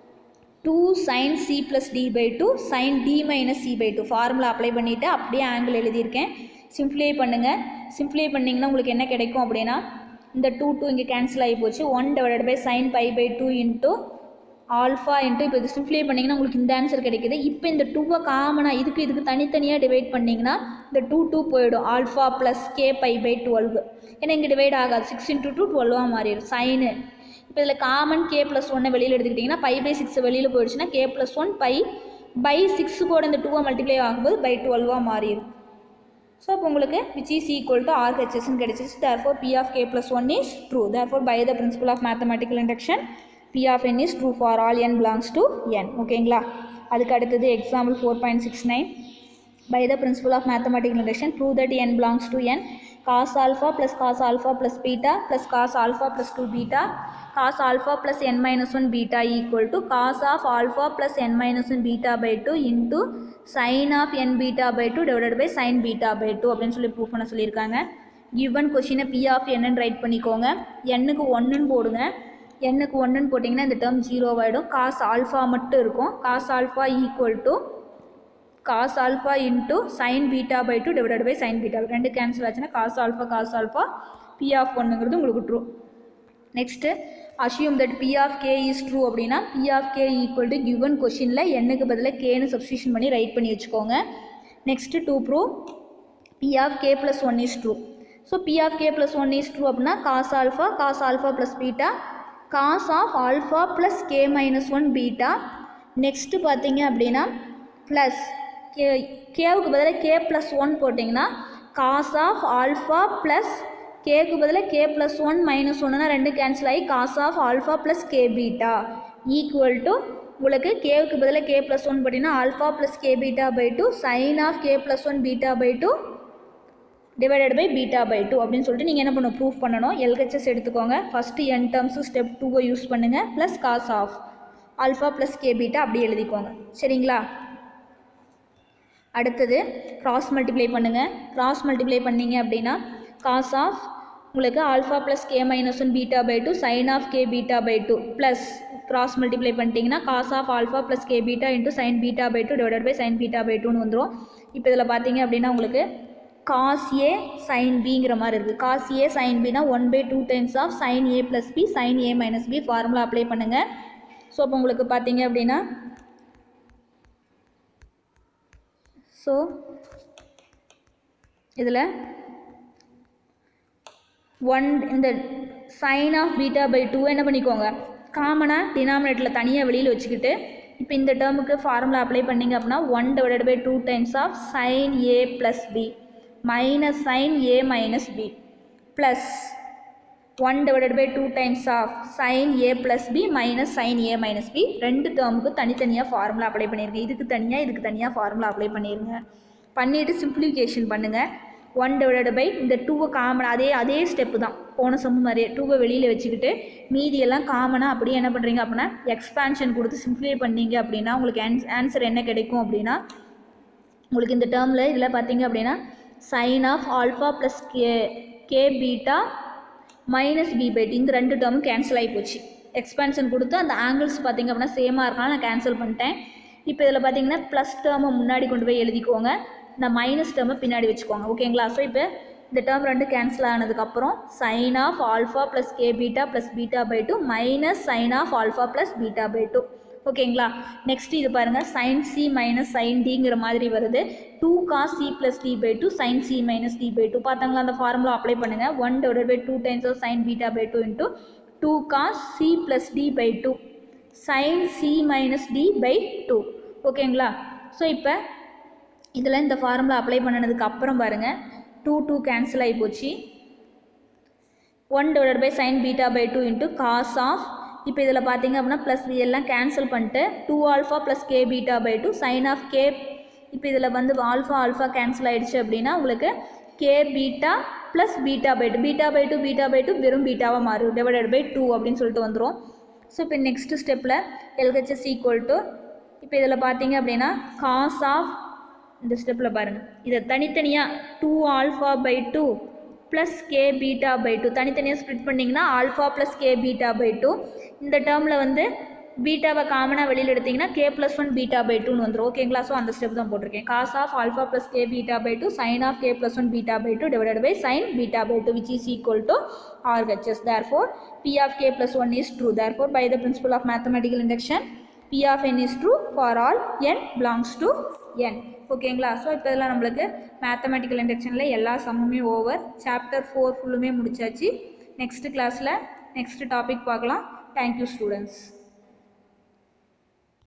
two sine C plus D by two sine D minus C by two formula apply பண்ணிவிட்டு அப்படியே angle எழுதியிருக்கேன் சிம்ப்ளை பண்ணுங்கள் சிம்ப்ளை பண்ணிங்கன்னா உங்களுக்கு என்ன கிடைக்கும் அப்படின்னா இந்த டூ டூ இங்கே கேன்சல் ஆகி போச்சு one divided by sine pi by two into alpha into இப்போ இது சிம்ப்ளை பண்ணிங்கன்னா உங்களுக்கு இந்த ஆன்சர் கிடைக்குது இப்போ இந்த டூவை காமனாக இதுக்கு இதுக்கு தனித்தனியாக டிவைட் பண்ணிங்கன்னா இந்த டூ டூ போயிடும் alpha plus K pi by twelve ஏன்னா இங்கே டிவைட் ஆகாது சிக்ஸ் இன்ட்டு டூ டுவெல்வாக மாறிடும் சைனு இப்போ இதில் காமன் கே ப்ளஸ் ஒன்னை வெளியில் எடுத்துக்கிட்டிங்கன்னா பை பை சிக்ஸ் வெளியில் போயிடுச்சுன்னா K plus one pi by six கூட இந்த டூவை மல்டிப்ளை ஆகும்போது பை டுவெல்வாக மாறிடும் ஸோ இப்போ உங்களுக்கு விச் இஸ் ஈக்குவல் டு ஆர்ஹெச்எஸ்ன்னு கிடைச்சிச்சு therefore B of K plus one is true therefore by the principle of mathematical induction P of N is true for all N belongs to N ஓகேங்களா அதுக்கு அடுத்தது example four point six nine by the principle of mathematical induction prove that n belongs to n cos alpha plus cos alpha plus beta plus cos alpha plus 2 beta cos alpha plus n minus 1 beta equal to cos of alpha plus n minus 1 beta by 2 into sin of n beta by 2 divided by sin beta by 2 அப்படின்னு சொல்லி prove பண்ண சொல்லியிருக்காங்க given கொஷினை p of n right பண்ணிக்கோங்க n-க்கு ஒன்றுன்னு போடுங்க n-க்கு ஒன்றுன்னு போட்டிங்கன்னா இந்த டேர்ம் ஜீரோவாயிடும் cos ஆல்ஃபா மட்டும் இருக்கும் cos alpha equal to cos alpha into sine beta by two divided by sine beta ரெண்டு கேன்சல் ஆச்சுன்னா cos alpha cos alpha P of ஒன்றுங்கிறது உங்களுக்கு true next assume that B of K is true அப்படின்னா B of K equal to given கொஷினில் என்னுக்கு பதிலாக கேன்னு substitution பண்ணி ரைட் பண்ணி வச்சுக்கோங்க next to prove B of K plus one is true so B of K plus one is true அப்படின்னா cos alpha cos alpha plus beta cos of alpha plus K minus one beta next பார்த்தீங்க அப்படின்னா plus k கேவுக்கு பதிலாக K plus one போட்டிங்கன்னா cos of alpha plus கேக்கு பதிலாக K plus one minus ஒன்றுனா ரெண்டு கேன்சல் ஆகி cos of alpha plus k beta equal to உங்களுக்கு கேவுக்கு பதிலாக கே ப்ளஸ் ஒன் போட்டிங்கன்னா alpha plus k beta by two sine of K plus one beta by two divided by beta by two அப்படின்னு சொல்லிட்டு நீங்கள் என்ன பண்ணணும் ப்ரூஃப் பண்ணணும் எல்ஹெச்எஸ் எடுத்துக்கோங்க ஃபஸ்ட்டு என் டேர்ம்ஸு ஸ்டெப் டூவை யூஸ் பண்ணுங்கள் plus cos of alpha plus k beta அப்படி எழுதிக்கோங்க சரிங்களா அடுத்தது கிராஸ் மல்டிப்ளை பண்ணுங்கள் கிராஸ் மல்டிப்ளை பண்ணீங்க அப்படின்னா காஸ் ஆஃப் உங்களுக்கு alpha plus K minus one beta by two sine of k beta by two plus cross multiply பண்ணிட்டீங்கன்னா cos of alpha plus k beta into sine beta by two divided by sine beta by டூன்னு வந்துடும் இப்போ இதில் பார்த்தீங்க அப்படின்னா உங்களுக்கு cos A sine பிங்கிற மாதிரி இருக்குது காஸ் ஏ சைன் பினா one by two times of sine A plus B sine A minus B formula apply பண்ணுங்கள் ஸோ அப்போ உங்களுக்கு பார்த்தீங்க அப்படின்னா ஸோ இதில் ஒன் இந்த sine of beta by two என்ன பண்ணிக்கோங்க காமனாக டினாமினேட்டரில் தனியாக வெளியில் வச்சுக்கிட்டு இப்போ இந்த டேர்முக்கு ஃபார்முலா அப்ளை பண்ணிங்க அப்படின்னா one divided by two times of sine A plus B minus sine A minus B plus one divided by two times of sine A plus B minus sine A minus B ரெண்டு டேர்முக்கு தனித்தனியாக formula apply பண்ணிருங்க இதுக்கு தனியாக இதுக்கு தனியாக formula apply பண்ணிடுங்க பண்ணிவிட்டு சிம்பிளிஃபிகேஷன் பண்ணுங்கள் ஒன் டிவைடட் பை இந்த டூவை காமன் அதே அதே ஸ்டெப்பு தான் போன சம்மு மாதிரியே டூவை வெளியில் வச்சுக்கிட்டு மீதியெல்லாம் காமனாக அப்படியே என்ன பண்ணுறீங்க அப்படின்னா எக்ஸ்பான்ஷன் கொடுத்து சிம்பிளிஃபை பண்ணீங்க அப்படின்னா உங்களுக்கு ஆன்ஸ் ஆன்சர் என்ன கிடைக்கும் அப்படின்னா உங்களுக்கு இந்த டேர்மில் இதில் பார்த்தீங்க அப்படின்னா sine of alpha plus k k beta minus B by இந்த ரெண்டு டேர்மும் கேன்சல் ஆகி போச்சு எக்ஸ்பான்ஷன் கொடுத்து அந்த ஆங்கிள்ஸ் பார்த்தீங்க அப்படின்னா சேமாக இருக்கனால நான் கேன்சல் பண்ணிட்டேன் இப்போ இதில் பார்த்தீங்கன்னா ப்ளஸ் டேர்மை முன்னாடி கொண்டு போய் எழுதிக்கோங்க இந்த மைனஸ் டேர்மை பின்னாடி வச்சுக்கோங்க ஓகேங்களா ஸோ இப்போ இந்த டேர்ம் ரெண்டு கேன்சல் ஆனதுக்கப்புறம் sine of alpha plus k beta plus beta by two minus sine of alpha plus beta by two ஓகேங்களா நெக்ஸ்ட் இது பாருங்கள் சைன் சி மைனஸ் சைன் டிங்கிற மாதிரி வருது two cos C plus D by two sine C minus D by two பார்த்தாங்களா அந்த formula apply பண்ணுங்கள் one divide by two times of sine beta by two into two cos C plus D by two sine C minus D by two ஓகேங்களா so இப்போ இதில் இந்த formula apply பண்ணினதுக்கு அப்புறம் பாருங்கள் two two cancel ஆகி போச்சு one divide by sine beta by two into cos of இப்போ இதில் பார்த்தீங்க அப்படின்னா ப்ளஸ் எல்லாம் கேன்சல் பண்ணிட்டு two alpha plus k beta by two sine of k இப்போ இதில் வந்து ஆல்ஃபா ஆல்ஃபா கேன்சல் ஆகிடுச்சு அப்படின்னா உங்களுக்கு k beta plus beta by two beta by two beta by two வெறும் பீட்டாவாக மாறும் டிவைடட் பை டூ அப்படின்னு சொல்லிட்டு வந்துடும் ஸோ இப்போ நெக்ஸ்ட் ஸ்டெப்பில் எல்ஹெச்எஸ் ஈக்குவல் டு இப்போ இதில் பார்த்தீங்க அப்படின்னா காஸ் ஆஃப் இந்த ஸ்டெப்பில் பாருங்கள் இதை தனித்தனியாக two alpha by two plus k beta by two தனித்தனியாக ஸ்ப்ளிட் பண்ணிங்கன்னா alpha plus k beta by two இந்த டேர்மில் வந்து பீட்டாவை காமனாக வெளியில் எடுத்திங்கன்னா k plus one beta by டூன்னு வந்துடும் ஓகேங்களா ஸோ அந்த ஸ்டெப் தான் போட்டிருக்கேன் cos of alpha plus k beta by two sine of K plus one beta by two divided by sine beta by two which is equal to RHS therefore B of K plus one is true therefore by the principle of mathematical induction P of N is true for all N belongs to N ஓகேங்களா so இப்போ இதெல்லாம் நம்மளுக்கு mathematical இண்டக்ஷனில் எல்லா சம்முமே over chapter four ஃபுல்லுமே முடிச்சாச்சு next கிளாஸில் next topic பார்க்கலாம் thank you students